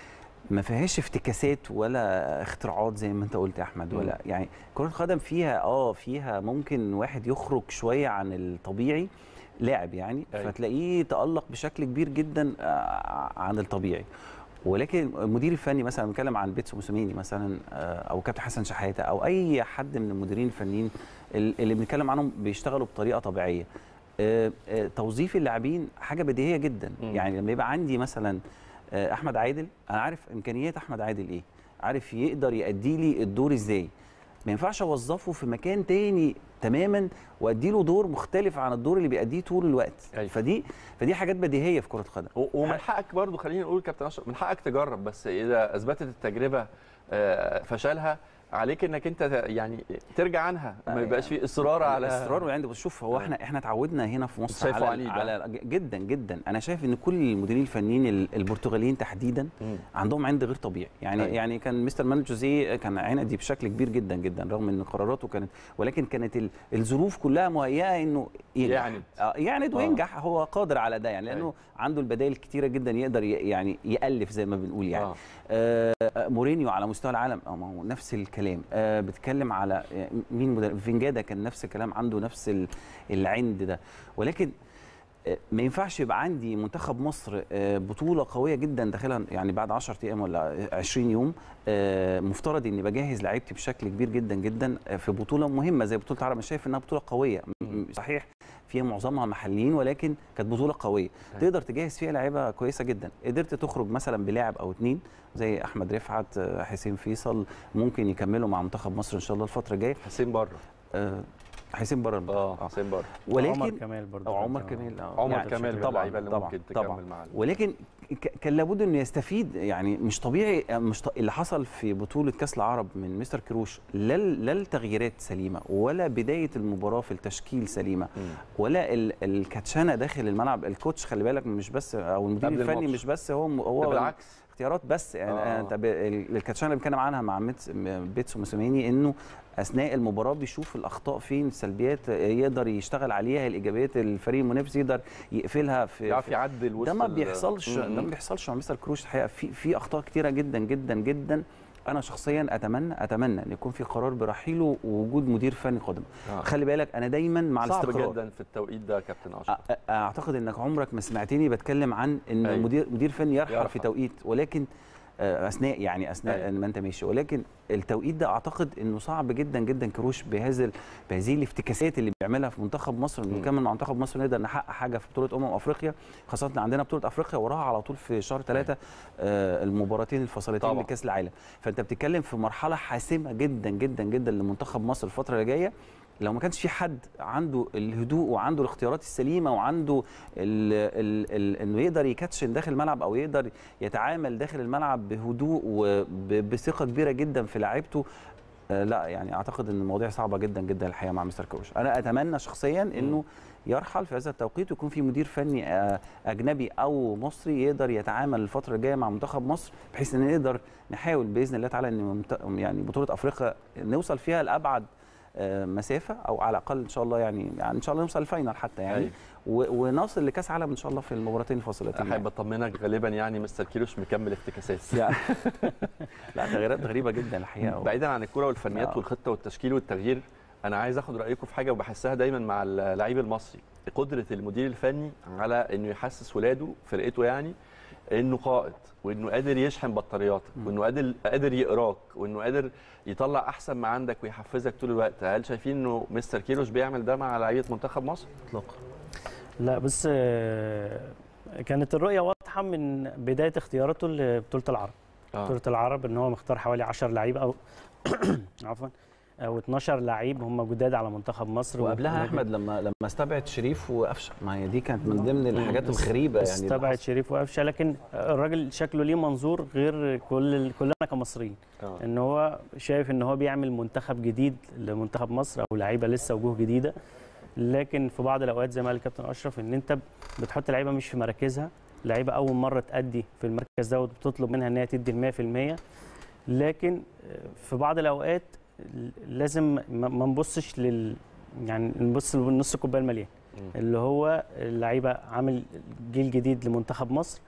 ما فيهاش افتكاسات ولا اختراعات زي ما انت قلت يا احمد ولا يعني كره القدم فيها اه فيها ممكن واحد يخرج شويه عن الطبيعي لاعب يعني أيوة. فتلاقيه تالق بشكل كبير جدا آه، عن الطبيعي ولكن المدير الفني مثلا بنتكلم عن بيتسو موسوميني مثلا آه، او كابتن حسن شحاته او اي حد من المديرين الفنيين ال- اللي بنتكلم عنهم بيشتغلوا بطريقه طبيعيه آه، آه، توظيف اللاعبين حاجه بديهيه جدا مم. يعني لما يبقى عندي مثلا آه، احمد عادل انا عارف امكانيات احمد عادل ايه عارف يقدر يأدي لي الدور ازاي ما ينفعش اوظفه في مكان تاني تماما وادي له دور مختلف عن الدور اللي بيأديه طول الوقت أيوة. فدي فدي حاجات بديهيه في كره القدم و- ومن حقك برضو خلينا نقول كابتن اشرف من حقك تجرب بس اذا اثبتت التجربه آه، فشلها عليك انك انت يعني ترجع عنها ما يبقاش في اصرار على اصرار وعندي بص شوف هو احنا احنا اتعودنا هنا في مصر شايفه على, عنيد، على جدا جدا انا شايف ان كل المديرين الفنيين ال- البرتغاليين تحديدا عندهم عند غير طبيعي يعني أيوة. يعني كان مستر مان جوزيه كان عندي بشكل كبير جدا جدا رغم ان قراراته كانت ولكن كانت ال- الظروف كلها مهيئه انه ينجح يعند. آه، يعند آه. وينجح هو قادر على ده يعني لانه أيوة. عنده البدائل كتيره جدا يقدر ي- يعني يالف زي ما بنقول يعني آه. آه. آه مورينيو على مستوى العالم آه، ما هو نفس الكلام آه بتكلم على آه، مين مدرب فينجادا كان نفس الكلام عنده نفس ال- العند ده ولكن آه، ما ينفعش يبقى عندي منتخب مصر آه، بطوله قويه جدا داخلها يعني بعد 10 ايام ولا 20 يوم آه، مفترض اني بجهز لعيبتي بشكل كبير جدا جدا آه، في بطوله مهمه زي بطوله العرب انا شايف انها بطوله قويه م- م- صحيح فيها معظمها محليين ولكن كانت بطوله قويه تقدر تجهز فيها لعيبه كويسه جدا قدرت تخرج مثلا بلاعب او اتنين زي احمد رفعت آه، حسين فيصل ممكن يكملوا مع منتخب مصر ان شاء الله الفتره الجايه حسين بره آه حسين بره اه حسين بره ولكن عمر كمال برضه او عمر برضه. كمال آه. عمر يعني كمال من طبعا اللعيبة اللي طبعا ممكن طبعا تكمل مع ال- ولكن ك- كان لابد انه يستفيد يعني مش طبيعي مش ط... اللي حصل في بطوله كاس العرب من مستر كروش لا ال- لا التغييرات سليمه ولا بدايه المباراه في التشكيل سليمه ولا ال... الكاتشانه داخل الملعب الكوتش خلي بالك مش بس او المدير قبل الفني الماتش. مش بس هو هو ده بالعكس. اختيارات بس يعني آه. آه. انت ب... ال- الكاتشانه اللي بنتكلم عنها مع ميتس... م- بيتسو موسوميني انه اثناء المباراه بيشوف الاخطاء فين السلبيات آه، يقدر يشتغل عليها الايجابيات الفريق المنافس يقدر يقفلها في يعرف في- يعدل وسط ده ما ال- بيحصلش م- م. ده ما بيحصلش مع مستر كروش الحقيقه في في اخطاء كتيره جدا جدا جدا انا شخصيا اتمنى اتمنى ان يكون في قرار برحيله ووجود مدير فني قادم آه. خلي بالك انا دايما مع صعب الاستقرار جدا في التوقيت ده يا كابتن اشرف أ- أ- اعتقد انك عمرك ما سمعتني بتكلم عن ان أيوة. مدير مدير فني يرحل يرحل. في توقيت ولكن آه، اثناء يعني اثناء أيوة. ما انت ماشي ولكن التوقيت ده اعتقد انه صعب جدا جدا كروش بهذا ال- بهذه الافتكاسات اللي بيعملها في منتخب مصر انه نكمل مع منتخب مصر نقدر نحقق حاجه في بطوله امم افريقيا خاصه إن عندنا بطوله افريقيا وراها على طول في شهر ثلاثة آه المباراتين الفاصلتين طبعا. لكاس العالم فانت بتتكلم في مرحله حاسمه جدا جدا جدا لمنتخب مصر الفتره اللي جايه لو ما كانش في حد عنده الهدوء وعنده الاختيارات السليمه وعنده ال ال ال انه يقدر يكاتشن داخل الملعب او يقدر يتعامل داخل الملعب بهدوء وبثقه كبيره جدا في لعيبته آه، لا يعني اعتقد ان المواضيع صعبه جدا جدا الحقيقه مع مستر كروش انا اتمنى شخصيا انه يرحل في هذا التوقيت ويكون في مدير فني آه، اجنبي او مصري يقدر يتعامل الفتره الجايه مع منتخب مصر بحيث ان نقدر نحاول باذن الله تعالى ان منت- يعني بطوله افريقيا نوصل فيها لابعد آه، مسافه او على الاقل ان شاء الله يعني, يعني ان شاء الله نوصل الفاينل حتى يعني أيوة. و- ونصل لكاس عالم ان شاء الله في المباراتين الفاصلتين احب اطمنك غالبا يعني مستر كيروش مكمل افتكاسات يعني. لا تغييرات غريبه جدا الحقيقه بعيدا عن الكره والفنيات آه. والخطه والتشكيل والتغيير انا عايز اخد رايكم في حاجه وبحسها دايما مع اللعيب المصري قدره المدير الفني على انه يحسس ولاده فرقته يعني انه قائد وانه قادر يشحن بطارياتك وانه قادر قادر يقراك وانه قادر يطلع احسن ما عندك ويحفزك طول الوقت هل شايفين انه مستر كيروش بيعمل ده مع لعيبه منتخب مصر اطلاقا لا بس آه، كانت الرؤيه واضحه من بدايه اختياراته لبطوله العرب آه. بطوله العرب ان هو مختار حوالي 10 لعيبه او عفوا او 12 لعيب هم جداد على منتخب مصر وقبلها ولكن- احمد لما لما استبعد شريف وقفشه ما هي دي كانت من ضمن الحاجات الغريبه يعني اللي استبعد حصلت. شريف وقفشه لكن الراجل شكله ليه منظور غير كل كلنا كمصريين آه. ان هو شايف ان هو بيعمل منتخب جديد لمنتخب مصر او لعيبه لسه وجوه جديده لكن في بعض الاوقات زي ما قال الكابتن اشرف ان انت بتحط لعيبه مش في مراكزها لعيبه اول مره تأدي في المركز ده وبتطلب منها ان هي تدي ال 100% لكن في بعض الاوقات لازم ما ما نبصش لل يعني نبص لنص الكوبايه المليان اللي هو اللعيبه عامل جيل جديد لمنتخب مصر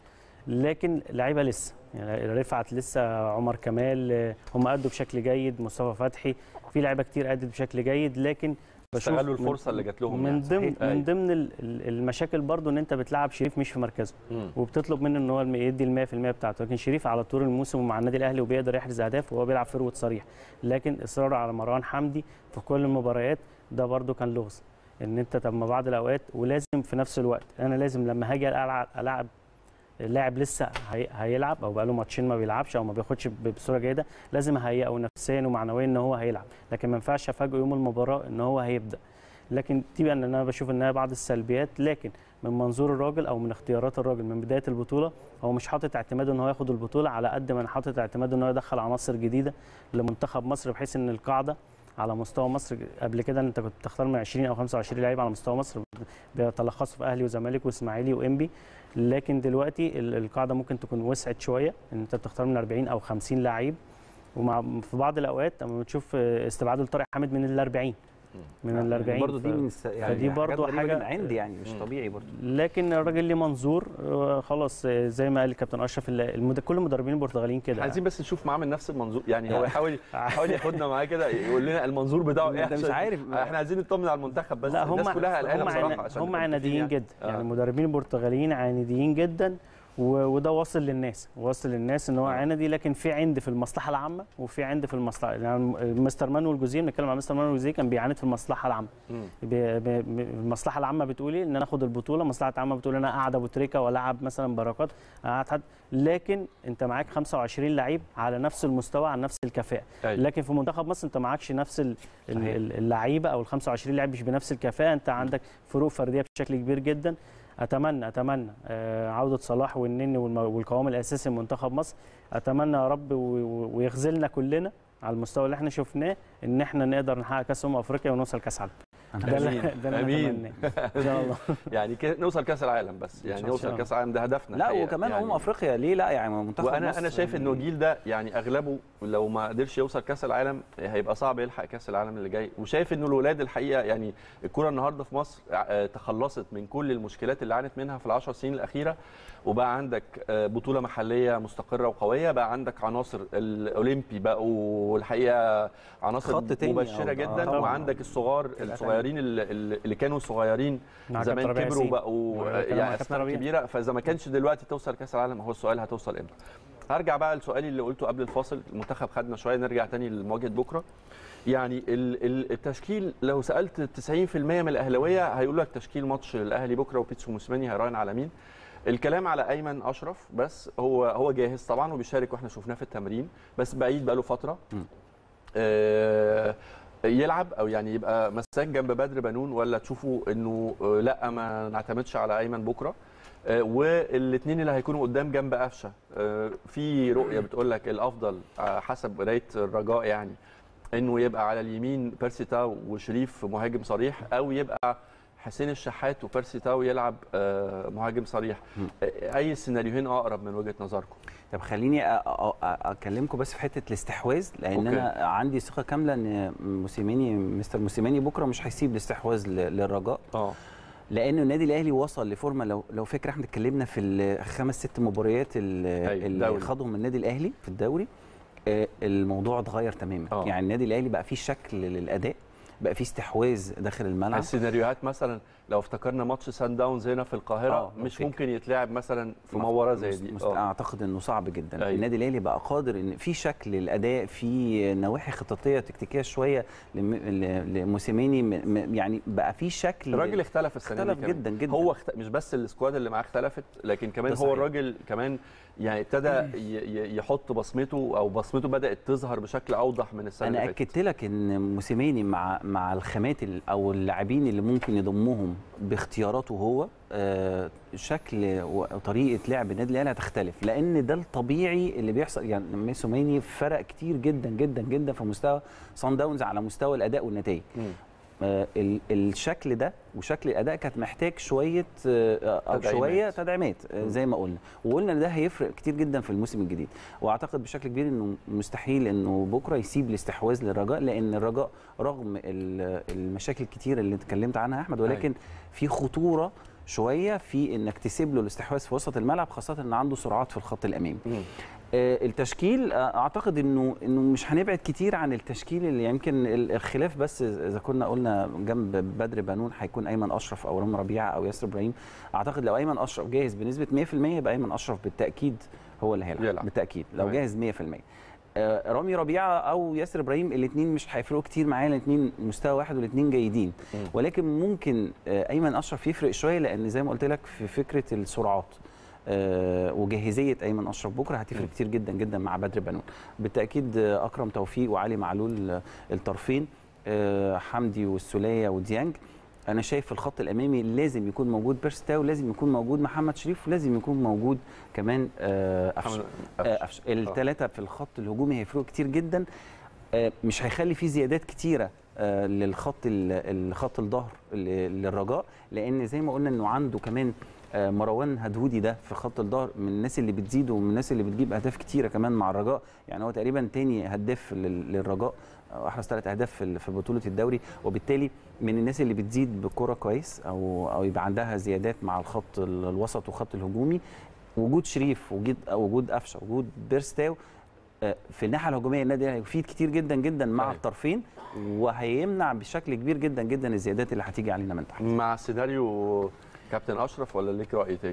لكن لعيبه لسه يعني رفعت لسه عمر كمال آه، هم ادوا بشكل جيد مصطفى فتحي في لعيبه كتير ادت بشكل جيد لكن بشوف استغلوا من- الفرصة اللي جات لهم من يعني. ضمن صحيح. أيوة. من ضمن ال- ال- المشاكل برضو ان انت بتلعب شريف مش في مركزه مم. وبتطلب منه ان هو الم- يدي ال 100% بتاعته لكن شريف على طول الموسم مع النادي الاهلي وبيقدر يحرز اهداف وهو بيلعب فروت صريح لكن اصراره على مروان حمدي في كل المباريات ده برضو كان لغز ان انت طب ما بعض الاوقات ولازم في نفس الوقت انا لازم لما هاجي العب العب لاعب لسه هي... هيلعب او بقاله ماتشين ما بيلعبش او ما بياخدش ب- بصوره جيده لازم اهيئه نفسيا ومعنويا ان هو هيلعب لكن ما ينفعش افاجئه يوم المباراه ان هو هيبدا لكن دي بقى ان انا بشوف انها بعض السلبيات لكن من منظور الراجل او من اختيارات الراجل من بدايه البطوله هو مش حاطط اعتماده ان هو ياخد البطوله على قد ما انا حاطط اعتماده ان هو يدخل عناصر جديده لمنتخب مصر بحيث ان القاعده على مستوى مصر قبل كده انت كنت تختار من 20 او 25 لعيب على مستوى مصر بيتلخصوا في اهلي وزمالك واسماعيلي وانبي لكن دلوقتي ال- القاعده ممكن تكون وسعت شويه ان انت بتختار من 40 او 50 لعيب ومع في بعض الاوقات لما بتشوف استبعاد لطارق حامد من ال 40 من ال 40 برضه دي ف- من الس... يعني فدي برضه حاجات حاجه حاجه عندي يعني مش طبيعي برضه لكن الراجل ليه منظور آه، خلاص آه، زي ما قال الكابتن اشرف ال- المد... كل المدربين البرتغاليين كده عايزين بس نشوف معاه من نفس المنظور يعني هو يحاول يحاول ياخدنا معاه كده يقول لنا المنظور بتاعه ايه انت مش عشان- عارف. احنا عايزين نطمن على المنتخب بس لا هم الناس كلها قلقانه هم بصراحه عن- عشان هم نبقى عناديين متفقين جدا آه. يعني المدربين البرتغاليين عناديين جدا و- وده واصل للناس واصل للناس ان هو عندي لكن في عند في المصلحه العامه وفي عند في المصلحه يعني مستر مانويل جوزيه بنتكلم عن مستر مانويل جوزيه كان بيعاند في المصلحه العامه مم. ب- ب- ب- المصلحه العامه بتقول ايه ان انا اخد البطوله المصلحه العامه بتقول انا اقعد ابو تريكه والعب مثلا بركات اقعد حد لكن انت معاك 25 لعيب على نفس المستوى على نفس الكفاءه أيوة. لكن في منتخب مصر انت معكش نفس ال- ال- صحيح. ال- اللعيبه او ال 25 لاعب مش بنفس الكفاءه انت عندك فروق فرديه بشكل كبير جدا اتمنى اتمنى آه، عوده صلاح والنني والم- والقوام الاساسي لمنتخب مصر اتمنى يا رب و- و- ويخذلنا كلنا على المستوى اللي احنا شفناه ان احنا نقدر نحقق كاس امم افريقيا ونوصل كاس عالم ده اللي- امين ده اللي أنا امين أتمناه. ان شاء الله يعني كده نوصل كاس العالم بس إن يعني شاء نوصل الله. كاس العالم ده هدفنا لا الحقيقة. وكمان يعني امم افريقيا ليه لا يعني منتخب وانا مصر انا شايف انه الجيل ده يعني اغلبه لو ما قدرش يوصل كاس العالم هيبقى صعب يلحق كاس العالم اللي جاي وشايف انه الولاد الحقيقه يعني الكره النهارده في مصر آه، تخلصت من كل المشكلات اللي عانت منها في العشر سنين الاخيره وبقى عندك آه، بطوله محليه مستقره وقويه بقى عندك عناصر الاولمبي بقوا الحقيقه عناصر خط تاني مبشره أو- جدا آه، طبعاً. وعندك الصغار الصغيرين اللي, اللي كانوا صغيرين مع زمان كابتن ربيع كبروا ياسين. بقوا مع آه، كابتن يعني كابتن اسماء ربيع. كبيره فاذا ما كانش دلوقتي توصل كاس العالم هو السؤال هتوصل امتى هرجع بقى لسؤالي اللي قلته قبل الفاصل المنتخب خدنا شويه نرجع تاني لمواجهه بكره يعني ال- ال- التشكيل لو سالت 90% من الاهلاويه هيقول لك تشكيل ماتش الاهلي بكره وبيتسو موسيماني هيراهن على مين الكلام على ايمن اشرف بس هو هو جاهز طبعا وبيشارك واحنا شفناه في التمرين بس بعيد بقاله فتره آه، يلعب او يعني يبقى مساك جنب بدر بنون ولا تشوفوا انه آه، لا ما نعتمدش على ايمن بكره والاثنين اللي هيكونوا قدام جنب قفشه آه، في رؤيه بتقول لك الافضل آه، حسب قرايه الرجاء يعني انه يبقى على اليمين بيرسي تاو وشريف مهاجم صريح او يبقى حسين الشحات وبيرسي تاو يلعب آه، مهاجم صريح آه، اي السيناريوهين اقرب من وجهه نظركم طب خليني أ- أ- أ- اكلمكم بس في حته الاستحواذ لان أوكي. انا عندي ثقه كامله ان موسيماني مستر موسيماني بكره مش هيسيب الاستحواذ ل- للرجاء اه لانه النادي الاهلي وصل لفورمه لو لو فاكر احنا اتكلمنا في الخمس ست مباريات ال- أيوة، اللي الدوري. خاضهم النادي الاهلي في الدوري آه، الموضوع اتغير تماما آه. يعني النادي الاهلي بقى فيه شكل للاداء بقى فيه استحواذ داخل الملعب السيناريوهات مثلا لو افتكرنا ماتش سان داونز هنا في القاهره آه، مش فكرة. ممكن يتلعب مثلا في مف- مباراه زي مست- دي مست- آه. اعتقد انه صعب جدا أيوة. النادي الاهلي بقى قادر ان في شكل الاداء في نواحي خططيه تكتيكيه شويه لم- ل- لموسيماني م- م- يعني بقى في شكل الراجل اختلف السنه دي اختلف كمان. جدا جدا هو اخت... مش بس السكواد اللي معاه اختلفت لكن كمان ده هو صحيح. الراجل كمان يعني ابتدى ي... ي- يحط بصمته او بصمته بدات تظهر بشكل اوضح من السنه انا اللي فاتت اكدت لك ان موسيماني مع مع الخامات ال- او اللاعبين اللي ممكن يضمهم باختياراته هو آه، شكل وطريقه لعب النادي الاهلي هتختلف لان ده الطبيعي اللي بيحصل يعني موسيماني فرق كتير جدا جدا جدا في مستوى صن داونز على مستوى الاداء والنتائج آه، ال- الشكل ده وشكل الاداء كانت محتاج شويه آه، او تدعيمات. شويه تدعيمات آه، زي ما قلنا وقلنا ان ده هيفرق كتير جدا في الموسم الجديد واعتقد بشكل كبير انه مستحيل انه بكره يسيب الاستحواذ للرجاء لان الرجاء رغم ال- المشاكل الكتير اللي اتكلمت عنها يا احمد ولكن في خطوره شويه في انك تسيب له الاستحواذ في وسط الملعب خاصه ان عنده سرعات في الخط الامامي آه، التشكيل آه، اعتقد انه انه مش هنبعد كتير عن التشكيل اللي يمكن ال- الخلاف بس اذا كنا قلنا جنب بدر بنون هيكون ايمن اشرف او رامي ربيعه او ياسر ابراهيم اعتقد لو ايمن اشرف جاهز بنسبه 100% يبقى ايمن اشرف بالتاكيد هو اللي هيلعب يلعب. بالتاكيد لو تمام. جاهز 100% آه، رامي ربيعه او ياسر ابراهيم الاثنين مش هيفرقوا كتير معايا الاثنين مستوى واحد والاثنين جيدين ولكن ممكن آه، ايمن اشرف يفرق شويه لان زي ما قلت لك في فكره السرعات آه، وجاهزيه ايمن اشرف بكره هتفرق كتير جدا جدا مع بدر بنون بالتاكيد آه، اكرم توفيق وعلي معلول آه، الطرفين آه، حمدي والسوليه وديانج انا شايف في الخط الامامي لازم يكون موجود بيرستاو لازم يكون موجود محمد شريف ولازم يكون موجود كمان آه، قفشه محمد آه، قفشه الثلاثه في الخط الهجومي هيفرقوا كتير جدا آه، مش هيخلي فيه زيادات كتيره آه، للخط ال- الخط الظهر ل- للرجاء لان زي ما قلنا انه عنده كمان آه، مروان هدهودي ده في خط الظهر من الناس اللي بتزيد ومن الناس اللي بتجيب اهداف كتيره كمان مع الرجاء يعني هو تقريبا تاني هداف لل- للرجاء آه، احرز ثلاث اهداف في ال- في بطوله الدوري وبالتالي من الناس اللي بتزيد بالكره كويس او او يبقى عندها زيادات مع الخط ال- الوسط والخط الهجومي وجود شريف وجود وجود قفشه وجود بيرستاو آه، في الناحيه الهجوميه النادي الاهلي هيفيد كتير جدا جدا مع الطرفين وهيمنع بشكل كبير جدا جدا الزيادات اللي هتيجي علينا من تحت مع سيناريو كابتن اشرف ولا ليك راي تاني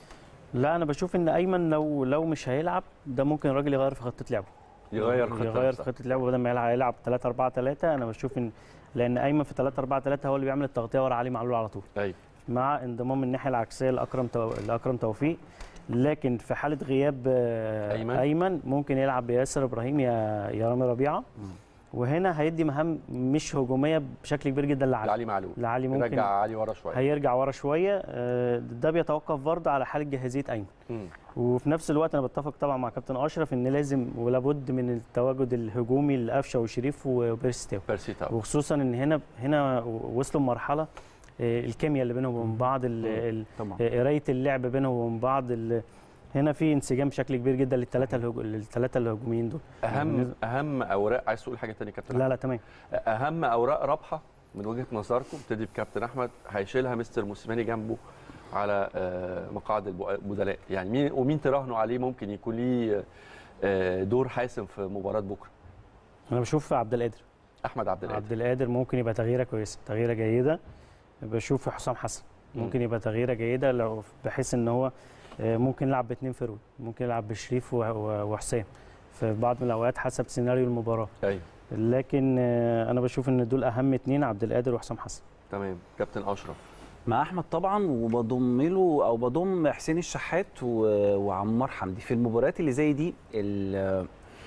لا انا بشوف ان ايمن لو لو مش هيلعب ده ممكن الراجل يغير في خطه لعبه يغير خطة يغير نفسها. في خطه لعبه بدل ما يلعب يلعب 3 4 3 انا بشوف ان لان ايمن في 3 4 3 هو اللي بيعمل التغطيه ورا علي معلول على طول ايوه مع انضمام الناحيه العكسيه لاكرم تو... لاكرم توفيق لكن في حاله غياب آه، أيمن. ايمن ممكن يلعب بياسر ابراهيم يا يا رامي ربيعه وهنا هيدي مهام مش هجوميه بشكل كبير جدا لعلي لعلي معلول لعلي ممكن يرجع علي ورا شويه هيرجع ورا شويه آه، ده بيتوقف برضه على حاله جاهزيه ايمن مم. وفي نفس الوقت انا بتفق طبعا مع كابتن اشرف ان لازم ولابد من التواجد الهجومي لقفشه وشريف وبيرستاو بيرسيتاو وخصوصا ان هنا هنا وصلوا لمرحله آه، الكيمياء اللي بينهم وبين بعض ال- ال- طبعا آه، قرايه اللعب بينهم وبين بعض ال- هنا في انسجام بشكل كبير جدا للثلاثه الهجو... للثلاثه الهجوميين دول اهم اهم اوراق عايز تقول حاجه تانية كابتن لا لا تمام اهم اوراق رابحه من وجهه نظركم ابتدي بكابتن احمد هيشيلها مستر موسيماني جنبه على آه، مقاعد البو- البدلاء يعني مين ومين تراهنوا عليه ممكن يكون ليه آه، دور حاسم في مباراه بكره انا بشوف عبد القادر احمد عبد القادر عبد القادر ممكن يبقى تغييره كويسه تغييره جيده بشوف حسام حسن ممكن يبقى تغييره جيده لو بحيث ان هو آه، ممكن يلعب باثنين فيرود ممكن يلعب بشريف و- و- وحسام في بعض من الاوقات حسب سيناريو المباراه ايوه لكن آه، انا بشوف ان دول اهم اثنين عبد القادر وحسام حسن تمام كابتن اشرف مع احمد طبعا وبضم له او بضم حسين الشحات و- وعمار حمدي في المباريات اللي زي دي ال-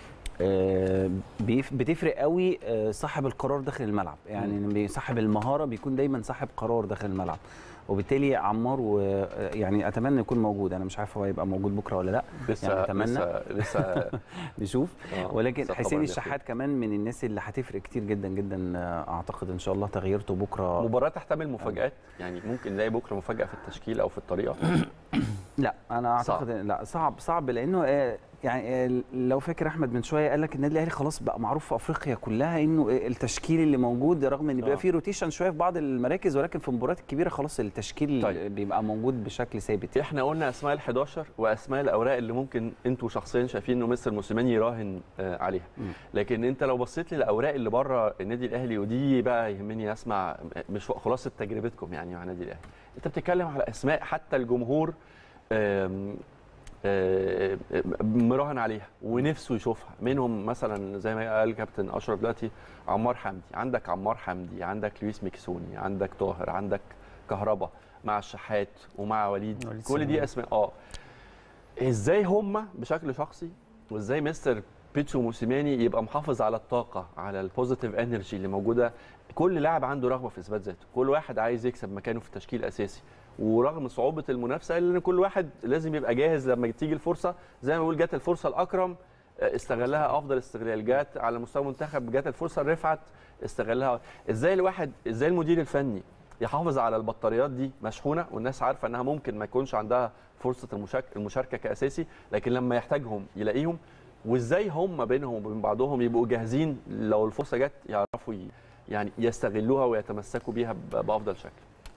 آه، بيف- بتفرق قوي آه، صاحب القرار داخل الملعب يعني صاحب المهاره بيكون دايما صاحب قرار داخل الملعب وبالتالي عمار و يعني اتمنى يكون موجود انا مش عارف هو هيبقى موجود بكره ولا لا لسه يعني اتمنى لسه لسه نشوف آه، ولكن لسه حسين طبعاً الشحات كمان من الناس اللي هتفرق كتير جدا جدا آه، اعتقد ان شاء الله تغييرته بكره مباراه تحتمل مفاجات يعني ممكن نلاقي بكره مفاجاه في التشكيل او في الطريقه لا انا اعتقد صعب. صعب. لا صعب صعب لانه آه، يعني آه، لو فاكر احمد من شويه قال لك النادي الاهلي خلاص بقى معروف في افريقيا كلها انه آه، التشكيل اللي موجود رغم ان بيبقى آه. فيه روتيشن شويه في بعض المراكز ولكن في المباريات الكبيره خلاص التشكيل طيب. بيبقى موجود بشكل ثابت احنا قلنا اسماء ال 11 واسماء الاوراق اللي ممكن انتوا شخصيا شايفين انه مستر موسيماني يراهن آه، عليها لكن انت لو بصيت للاوراق اللي بره النادي الاهلي ودي بقى يهمني اسمع مش خلاصه تجربتكم يعني مع النادي الاهلي انت بتتكلم على اسماء حتى الجمهور آم، آم، مراهن عليها ونفسه يشوفها منهم مثلا زي ما قال كابتن اشرف دلوقتي عمار حمدي عندك عمار حمدي عندك لويس ميكسوني عندك طاهر عندك كهربا مع الشحات ومع وليد وليد كل دي سليمان. اسماء اه ازاي هم بشكل شخصي وازاي مستر بيتسو موسيماني يبقى محافظ على الطاقه على البوزيتيف انرجي اللي موجوده كل لاعب عنده رغبه في اثبات ذاته كل واحد عايز يكسب مكانه في التشكيل الاساسي ورغم صعوبه المنافسه الا ان كل واحد لازم يبقى جاهز لما تيجي الفرصه زي ما بقول جت الفرصه الاكرم آه، استغلها افضل استغلال جت على مستوى المنتخب جت الفرصه الرفعت استغلها ازاي الواحد ازاي المدير الفني يحافظ على البطاريات دي مشحونه والناس عارفه انها ممكن ما يكونش عندها فرصه المشارك المشاركه كاساسي لكن لما يحتاجهم يلاقيهم وازاي هم بينهم وبين بعضهم يبقوا جاهزين لو الفرصه جت يعرفوا ي- يعني يستغلوها ويتمسكوا بيها ب- بافضل شكل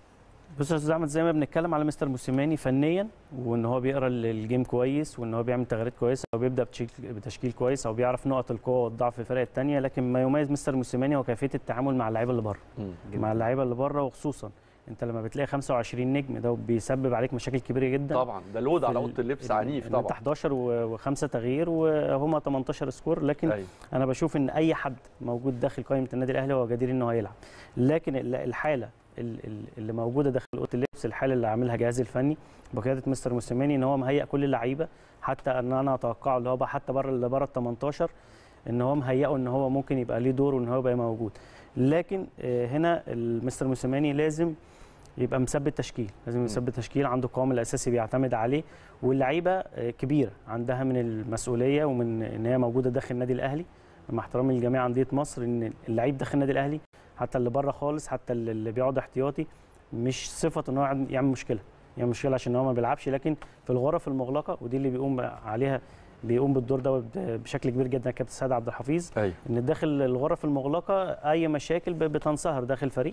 بص يا استاذ احمد زي ما بنتكلم على مستر موسيماني فنيا وان هو بيقرا ال- الجيم كويس وان هو بيعمل تغييرات كويسه او بيبدا بتشكيل- بتشكيل كويس او بيعرف نقط القوه والضعف في الفرق الثانيه لكن ما يميز مستر موسيماني هو كيفيه التعامل مع اللعيبه اللي بره مع اللعيبه اللي بره وخصوصا انت لما بتلاقي 25 نجم ده بيسبب عليك مشاكل كبيره جدا طبعا ده لود في على ال- اوضه اللبس ال- عنيف إن انت طبعا 11 و- وخمسه تغيير وهما 18 سكور لكن أيوة. انا بشوف ان اي حد موجود داخل قائمه النادي الاهلي هو جدير انه هيلعب لكن ال- الحاله ال- ال- اللي موجوده داخل اوضه اللبس الحاله اللي عاملها الجهاز الفني بقياده مستر موسيماني ان هو مهيئ كل اللعيبه حتى ان انا اتوقعه اللي هو بقى حتى بره اللي بره ال 18 ان هو مهيئه ان هو ممكن يبقى ليه دور وان هو يبقى موجود لكن آه، هنا المستر موسيماني لازم يبقى مثبت تشكيل لازم يثبت تشكيل عنده القوام الاساسي بيعتمد عليه واللعيبه آه، كبيره عندها من المسؤوليه ومن ان هي موجوده داخل النادي الاهلي مع احترامي لجميع انديه مصر ان اللعيب داخل النادي الاهلي حتى اللي بره خالص حتى اللي اللي بيقعد احتياطي مش صفه ان هو يعمل- يعمل مشكله يعمل مشكله عشان هو ما بيلعبش لكن في الغرف المغلقه ودي اللي بيقوم عليها بيقوم بالدور ده بشكل كبير جدا كابتن سيد عبد الحفيظ أيوة. ان داخل الغرف المغلقه اي مشاكل ب- بتنصهر داخل الفريق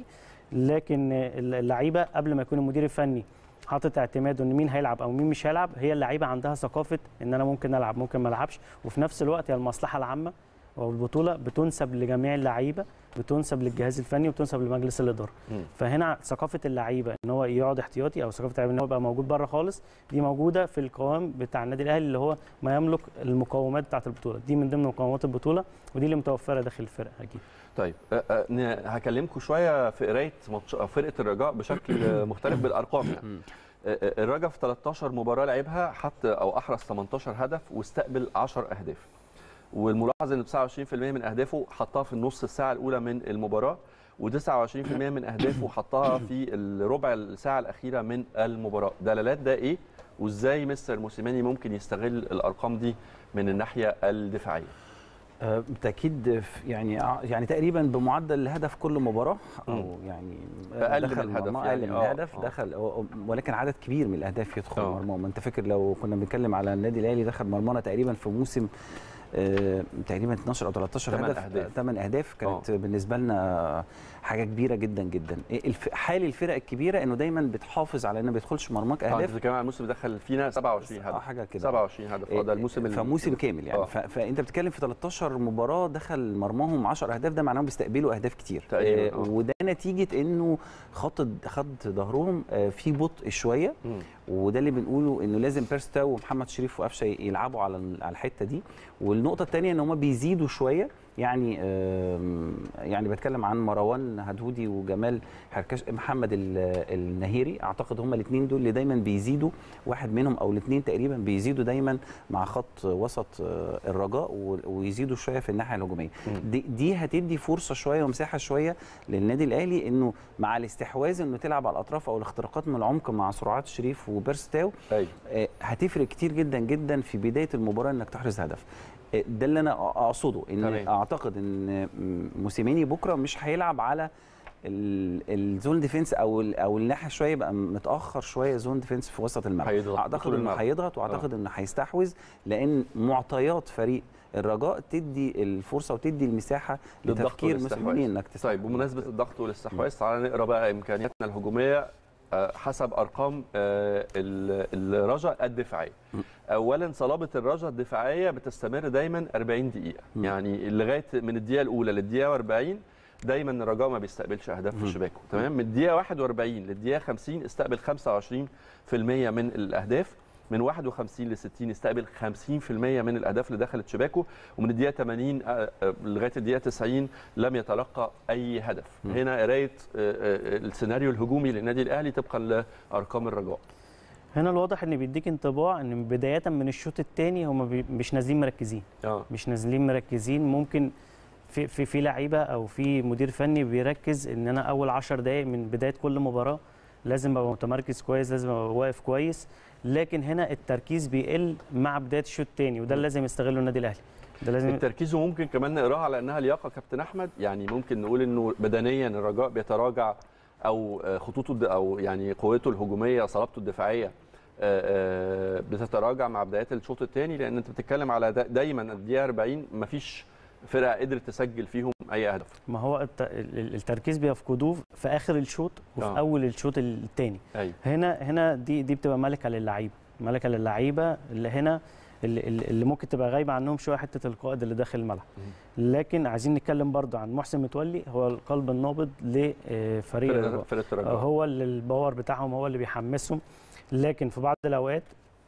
لكن اللعيبه قبل ما يكون المدير الفني حاطط اعتماده ان مين هيلعب او مين مش هيلعب هي اللعيبه عندها ثقافه ان انا ممكن العب ممكن ما العبش وفي نفس الوقت هي المصلحه العامه والبطوله بتنسب لجميع اللعيبه بتنسب للجهاز الفني وبتنسب لمجلس الاداره مم. فهنا ثقافه اللعيبه ان هو يقعد احتياطي او ثقافه اللعيبه ان هو يبقى موجود بره خالص دي موجوده في القوام بتاع النادي الاهلي اللي هو ما يملك المقومات بتاعه البطوله دي من ضمن مقومات البطوله ودي اللي متوفره داخل الفرقه اكيد طيب أه، أه، ن- هكلمكم شويه في قرايه ماتش- أو فرقه الرجاء بشكل آه، مختلف بالارقام يعني أه، أه، الرجاء في 13 مباراه لعبها حط او احرز 18 هدف واستقبل 10 اهداف والملاحظ ان 29% من اهدافه حطها في النص الساعه الاولى من المباراه و29% من اهدافه حطها في الربع الساعه الاخيره من المباراه دلالات ده ايه وازاي مستر موسيماني ممكن يستغل الارقام دي من الناحيه الدفاعيه آه، بالتاكيد في- يعني ع- يعني تقريبا بمعدل هدف كل مباراه او مم. يعني أقل دخل من الهدف مرمى يعني، اقل من آه، الهدف آه. دخل هو- ولكن عدد كبير من الاهداف يدخل آه. مرمى ما انت فاكر لو كنا بنتكلم على النادي الاهلي دخل مرمانا تقريبا في موسم آه، تقريبا 12 او 13 تمن هدف أهداف. 8 اهداف كانت بالنسبه لنا حاجه كبيره جدا جدا الف- حال الفرق الكبيره انه دايما بتحافظ على ان ما بيدخلش مرماك اه انت اهداف بتتكلم عن الموسم دخل فينا 27 هدف اه حاجه كده 27 هدف اه ده الموسم اللي- فموسم كامل يعني آه. ف... فانت بتتكلم في 13 مباراه دخل مرماهم 10 اهداف ده معناه بيستقبلوا اهداف كتير تقريباً، آه. وده نتيجه انه خط خط ظهرهم آه، في بطء شويه مم. وده اللي بنقوله انه لازم بيرستاو ومحمد شريف وقفشه يلعبوا على ال- على الحته دي والنقطه الثانيه ان هم بيزيدوا شويه يعني آم، يعني بتكلم عن مروان هدهودي وجمال حركش محمد ال- النهيري اعتقد هم الاثنين دول اللي دايما بيزيدوا واحد منهم او الاثنين تقريبا بيزيدوا دايما مع خط وسط آه، الرجاء و- ويزيدوا شويه في الناحيه الهجوميه دي, دي هتدي فرصه شويه ومساحه شويه للنادي الاهلي انه مع الاستحواذ انه تلعب على الاطراف او الاختراقات من العمق مع سرعات شريف وبيرستاو أيوة. آه، هتفرق كتير جدا جدا في بدايه المباراه انك تحرز هدف آه، ده اللي انا اقصده ان تمام. اعتقد ان م- موسيماني بكره مش هيلعب على ال- الزون ديفنس او ال- او الناحيه شويه يبقى متاخر شويه زون ديفنس في وسط الملعب هيضغط اعتقد بطول انه الملعب. هيضغط واعتقد انه هيستحوذ لان معطيات فريق الرجاء تدي الفرصه وتدي المساحه للضغط لتفكير والاستحواذ. موسيماني انك طيب بمناسبه الضغط والاستحواذ تعالى نقرا بقى امكانياتنا الهجوميه آه، حسب ارقام آه، ال- الرجاء الدفاعيه اولا صلابه الرجاء الدفاعيه بتستمر دايما 40 دقيقه يعني لغايه من الدقيقه الاولى للدقيقه 40 دايما الرجاء ما بيستقبلش اهداف في شباكه تمام من الدقيقه 41 للدقيقه 50 استقبل 25% من الاهداف من 51 ل 60 استقبل 50% من الاهداف اللي دخلت شباكه ومن الدقيقه 80 آه، آه، لغايه الدقيقه 90 لم يتلقى اي هدف هنا قرايه آه، آه، السيناريو الهجومي للنادي الاهلي طبقا لارقام الرجاء هنا الواضح ان بيديك انطباع ان بدايه من الشوط الثاني هم بي مش نازلين مركزين اه مش نازلين مركزين ممكن في في في لعيبه او في مدير فني بيركز ان انا اول 10 دقائق من بدايه كل مباراه لازم ابقى متمركز كويس لازم ابقى واقف كويس لكن هنا التركيز بيقل مع بدايه الشوط الثاني وده اللي لازم يستغله النادي الاهلي ده لازم التركيز وممكن كمان نقراها على انها لياقه كابتن احمد يعني ممكن نقول انه بدنيا الرجاء بيتراجع او آه، خطوطه الد- او يعني قوته الهجوميه صلابته الدفاعيه آه، آه، بتتراجع مع بدايات الشوط الثاني لان انت بتتكلم على دا- دايما الدقيقه 40 مفيش فرقه قدرت تسجل فيهم اي هدف ما هو الت- ال- التركيز بيفقدوه في اخر الشوط وفي آه. اول الشوط الثاني ايوه هنا هنا دي دي بتبقى ملكه للعيبه ملكه للعيبه اللي هنا اللي, اللي ممكن تبقى غايبه عنهم شويه حته القائد اللي داخل الملعب لكن عايزين نتكلم برضو عن محسن متولي هو القلب النابض لفريق فرقة- الرجاء فرقة الرجاء. هو اللي الباور بتاعهم هو اللي بيحمسهم لكن في بعض الاوقات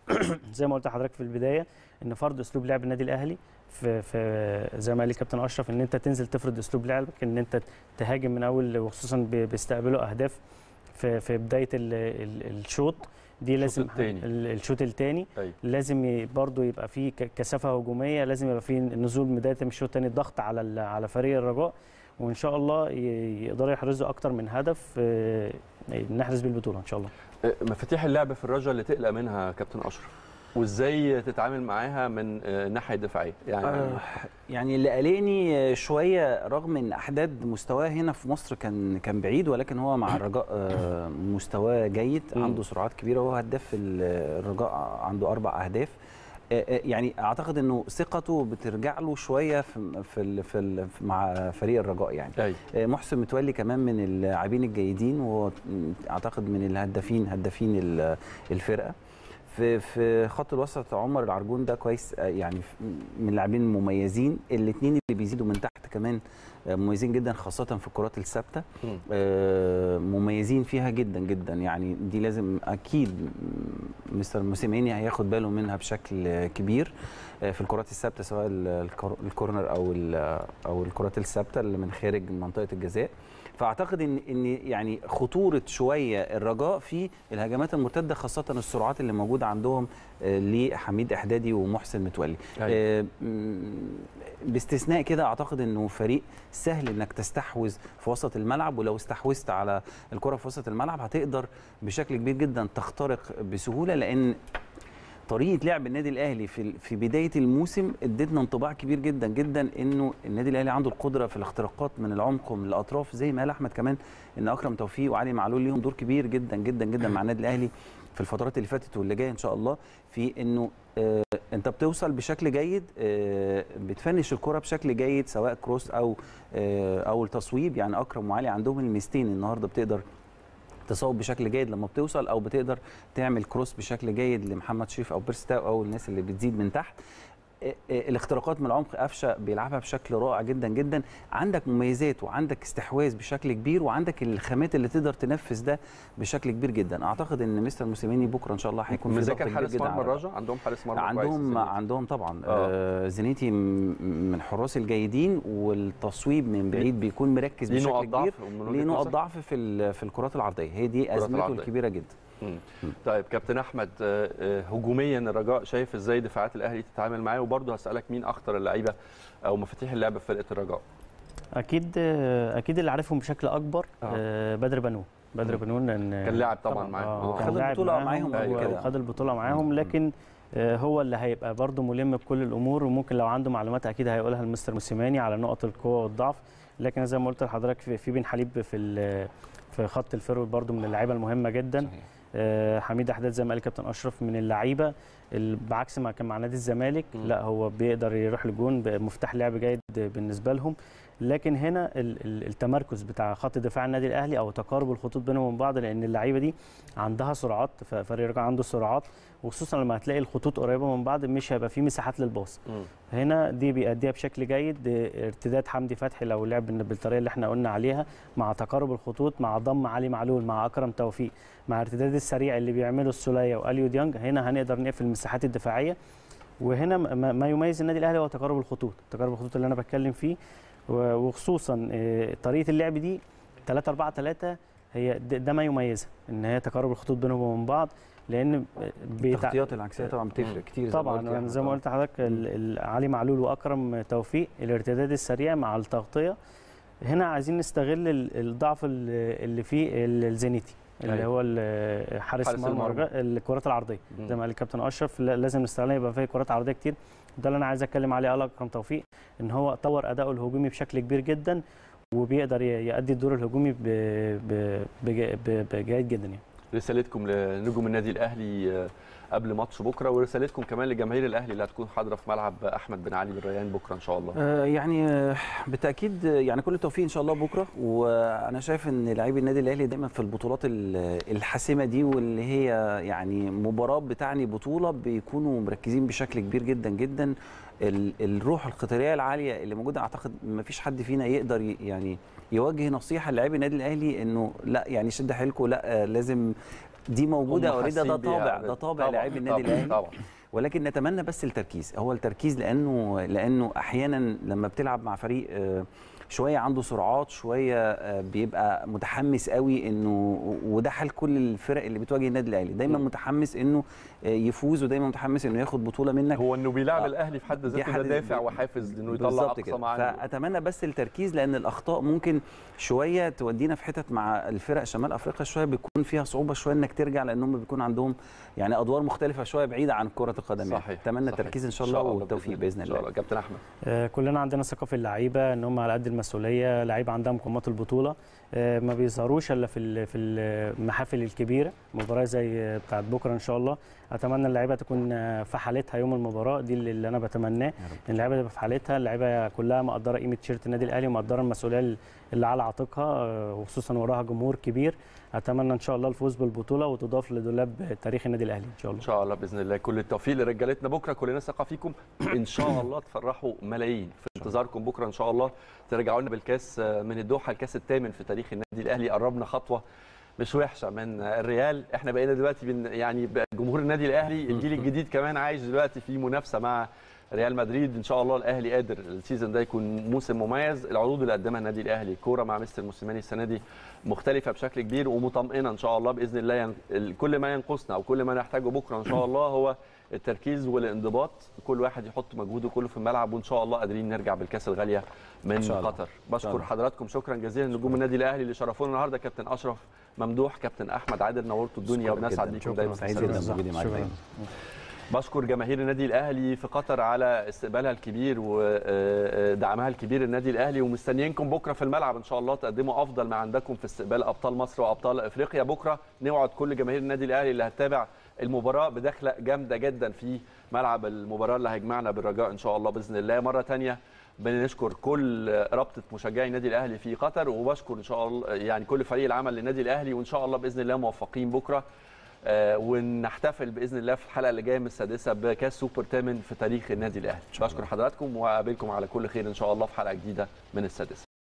زي ما قلت لحضرتك في البدايه ان فرض اسلوب لعب النادي الاهلي في في زي ما قال لي كابتن اشرف ان انت تنزل تفرض اسلوب لعبك ان انت تهاجم من اول وخصوصا بي- بيستقبلوا اهداف في في بدايه ال- ال- الشوط دي لازم التاني. ال- الشوط الثاني أيوة. لازم ي- برضو يبقى فيه ك- كثافه هجوميه لازم يبقى فيه نزول بدايه من الشوط الثاني ضغط على ال- على فريق الرجاء وان شاء الله ي- يقدروا يحرزوا اكتر من هدف آه، نحرز بيه البطوله ان شاء الله آه، مفاتيح اللعب في الرجاء اللي تقلق منها كابتن اشرف وازاي تتعامل معاها من آه، الناحيه الدفاعيه يعني آه، يعني اللي قلقني شويه رغم ان احداد مستواه هنا في مصر كان كان بعيد ولكن هو مع الرجاء آه، مستواه جيد عنده سرعات كبيره وهو هداف ال- الرجاء عنده اربع اهداف آه، آه، يعني اعتقد انه ثقته بترجع له شويه في في ال- في ال- مع فريق الرجاء يعني أيوة. آه، محسن متولي كمان من اللاعبين الجيدين وهو اعتقد من الهدافين هدافين ال- الفرقه في في خط الوسط عمر العرجون ده كويس آه، يعني ف- من اللاعبين المميزين الاثنين اللي بيزيدوا من تحت كمان آه، مميزين جدا خاصه في الكرات الثابته مم. آه، مميزين فيها جدا جدا يعني دي لازم اكيد م- مستر موسيماني هياخد باله منها بشكل آه، كبير آه، في الكرات الثابته سواء ال- الكور- الكورنر او ال- او الكرات الثابته اللي من خارج منطقه الجزاء فاعتقد ان ان يعني خطوره شويه الرجاء في الهجمات المرتده خاصه السرعات اللي موجوده عندهم آه، لحميد احدادي ومحسن متولي أيوة. آه، م- باستثناء كده اعتقد انه فريق سهل انك تستحوذ في وسط الملعب ولو استحوذت على الكره في وسط الملعب هتقدر بشكل كبير جدا تخترق بسهوله لان طريقه لعب النادي الاهلي في في بدايه الموسم ادتنا انطباع كبير جدا جدا انه النادي الاهلي عنده القدره في الاختراقات من العمق ومن الاطراف زي ما قال احمد كمان ان اكرم توفيق وعلي معلول ليهم دور كبير جدا جدا جدا مع النادي الاهلي في الفترات اللي فاتت واللي جايه ان شاء الله في انه آه انت بتوصل بشكل جيد آه بتفنش الكره بشكل جيد سواء كروس او آه او التصويب يعني اكرم وعلي عندهم الميزتين النهارده بتقدر تصوب بشكل جيد لما بتوصل او بتقدر تعمل كروس بشكل جيد لمحمد شريف او بيرستاو او الناس اللي بتزيد من تحت آه، آه، الاختراقات من العمق قفشه بيلعبها بشكل رائع جدا جدا عندك مميزات وعندك استحواذ بشكل كبير وعندك الخامات اللي تقدر تنفذ ده بشكل كبير جدا اعتقد ان مستر موسيماني بكره ان شاء الله هيكون في ضغط مذاكر كبير حارس جدا مرمى على الرجاء عندهم حارس مرمى كويس عندهم السنة دي. عندهم طبعا آه. آه زينيتي م- من حراس الجيدين والتصويب من بعيد بيكون مركز ليه بشكل نقط كبير ضعف من وجهة ليه نقط نظرك؟ ضعف في ال- في الكرات العرضيه هي دي الكرات ازمته العرضية. الكبيره جدا مم. طيب كابتن احمد آه، آه، هجوميا الرجاء شايف ازاي دفاعات الاهلي تتعامل معاه وبرضه هسالك مين اخطر اللعيبه او مفاتيح اللعب في فرقه الرجاء اكيد اكيد اللي عارفهم بشكل اكبر آه. بدر بنون بدر بنون لان كان لاعب طبعاً معاهم. آه. خد كان لاعب البطولة معاهم أيوة. قبل كده. خد البطوله معاهم لكن آه، هو اللي هيبقى برضه ملم بكل الامور وممكن لو عنده معلومات اكيد هيقولها لمستر موسيماني على نقط القوه والضعف لكن زي ما قلت لحضرتك في في بن حليب في ال- في خط الفيرود برده من اللعيبه المهمه جدا آه، حميد احداد زي ما قال الكابتن اشرف من اللعيبه ال- بعكس ما كان مع نادي الزمالك لا هو بيقدر يروح لجون مفتاح لعب جيد بالنسبه لهم لكن هنا ال- ال- التمركز بتاع خط دفاع النادي الاهلي او تقارب الخطوط بينهم وبين بعض لان اللعيبه دي عندها سرعات ف- فريق الرجاء عنده سرعات وخصوصا لما هتلاقي الخطوط قريبه من بعض مش هيبقى في مساحات للباص هنا دي بيأديها بشكل جيد آه، ارتداد حمدي فتحي لو لعب بال- بالطريقه اللي احنا قلنا عليها مع تقارب الخطوط مع ضم علي معلول مع اكرم توفيق مع ارتداد السريع اللي بيعمله السوليه واليو ديانج هنا هنقدر نقفل المساحات الدفاعيه وهنا ما ما يميز النادي الاهلي هو تقارب الخطوط تقارب الخطوط اللي انا بتكلم فيه و- وخصوصا آه، طريقه اللعب دي 3 4 3 هي ده ده ما يميزها ان هي تقارب الخطوط بينهم وبين بعض لان بيتع- التغطيات العكسيه طبعا بتفرق كتير زي ما قلت طبعا يعني. زي ما قلت لحضرتك ال- ال- علي معلول واكرم توفيق الارتداد السريع مع التغطيه هنا عايزين نستغل ال- الضعف ال- اللي فيه ال- الزينيتي اللي أيوة. هو ال- حارس حارس مرمى المرمى. الرجاء، الكرات العرضيه مم. زي ما قال الكابتن اشرف لا- لازم نستغلها يبقى فيه كرات عرضيه كتير ده اللي انا عايز اتكلم عليه على اكرم توفيق ان هو طور اداؤه الهجومي بشكل كبير جدا وبيقدر ي- يؤدي الدور الهجومي ب- ب- بج- ب- بجيد جدا يعني رسالتكم لنجوم النادي الاهلي آه، قبل ماتش بكره ورسالتكم كمان لجماهير الاهلي اللي هتكون حاضره في ملعب احمد بن علي بالريان بكره ان شاء الله آه، يعني آه، بالتاكيد آه، يعني كل التوفيق ان شاء الله بكره وانا شايف ان لاعبي النادي الاهلي دايما في البطولات ال- الحاسمه دي واللي هي يعني مباراه بتعني بطوله بيكونوا مركزين بشكل كبير جدا جدا ال- الروح القتاليه العاليه اللي موجوده اعتقد ما فيش حد فينا يقدر ي- يعني يوجه نصيحه للاعبي النادي الاهلي انه لا يعني شد حيلكم لا آه، لازم دي موجوده هم اوريدي ده حاسين بيها طابع already. ده طابع طبعاً، لاعبي النادي طبعاً، الاهلي طبعاً. ولكن نتمنى بس التركيز هو التركيز لانه لانه احيانا لما بتلعب مع فريق آه، شويه عنده سرعات شويه آه، بيبقى متحمس قوي انه وده حال كل الفرق اللي بتواجه النادي الاهلي دايما متحمس انه آه، يفوز ودايما متحمس انه ياخد بطوله منك هو انه بيلعب آه. الاهلي في حد دي ذاته ده حد- دافع وحافز لانه يطلع بالظبط اقصى كده ما عنده فاتمنى بس التركيز لان الاخطاء ممكن شويه تودينا في حتت مع الفرق شمال افريقيا شويه بيكون فيها صعوبه شويه انك ترجع لانهم بيكون عندهم يعني ادوار مختلفه شويه بعيده عن كره القدم يعني. صحيح اتمنى صحيح. التركيز ان شاء الله والتوفيق باذن ان شاء الله الله كابتن احمد آه، كلنا عندنا ثقه في اللعيبه ان هم على قد المسؤوليه لعيبه عندها مقومات البطوله آه، ما بيظهروش الا في ال- في المحافل الكبيره مباراه زي بتاعت بكره ان شاء الله اتمنى اللعيبه تكون آه، في حالتها يوم المباراه دي اللي اللي انا بتمناه ان اللعيبه تبقى في حالتها اللعيبه كلها مقدره قيمه تيشيرت النادي الاهلي ومقدره المسؤوليه اللي على عاتقها آه، وخصوصا وراها جمهور كبير اتمنى ان شاء الله الفوز بالبطوله وتضاف لدولاب تاريخ النادي الاهلي ان شاء الله ان شاء الله باذن الله كل التوفيق لرجالتنا بكره كلنا ثقه فيكم ان شاء الله تفرحوا ملايين في انتظاركم بكره ان شاء الله ترجعوا لنا بالكاس من الدوحه الكاس الثامن في تاريخ النادي الاهلي قربنا خطوه مش وحشه من الريال احنا بقينا دلوقتي بن يعني بقى جمهور النادي الاهلي الجيل الجديد كمان عايش دلوقتي في منافسه مع ريال مدريد ان شاء الله الاهلي قادر السيزون ده يكون موسم مميز العروض اللي قدمها النادي الاهلي كوره مع مستر موسيماني السنه دي مختلفه بشكل كبير ومطمئنه ان شاء الله باذن الله ين... ال- كل ما ينقصنا او كل ما نحتاجه بكره ان شاء الله هو التركيز والانضباط كل واحد يحط مجهوده كله في الملعب وان شاء الله قادرين نرجع بالكاس الغاليه من إن شاء الله. قطر إن شاء بشكر الله. حضراتكم شكرا جزيلا نجوم النادي الاهلي اللي شرفونا النهارده كابتن اشرف ممدوح كابتن احمد عادل نورتوا الدنيا أشكرك وبنسعد جداً. بيكم شكراً. دايما سعيد في جداً السلام. بوجودي معاك شكراً. دايماً. بشكر جماهير النادي الاهلي في قطر على استقبالها الكبير ودعمها الكبير النادي الاهلي ومستنيينكم بكره في الملعب ان شاء الله تقدموا افضل ما عندكم في استقبال ابطال مصر وابطال افريقيا بكره نوعد كل جماهير النادي الاهلي اللي هتتابع المباراه بدخله جامده جدا في ملعب المباراه اللي هيجمعنا بالرجاء ان شاء الله باذن الله مره ثانيه بنشكر كل رابطه مشجعي النادي الاهلي في قطر وبشكر ان شاء الله يعني كل فريق العمل للنادي الاهلي وان شاء الله باذن الله موفقين بكره آه، ونحتفل باذن الله في الحلقه اللي جايه من السادسه بكاس سوبر تامن في تاريخ النادي الاهلي بشكر حضراتكم واقابلكم على كل خير ان شاء الله في حلقه جديده من السادسه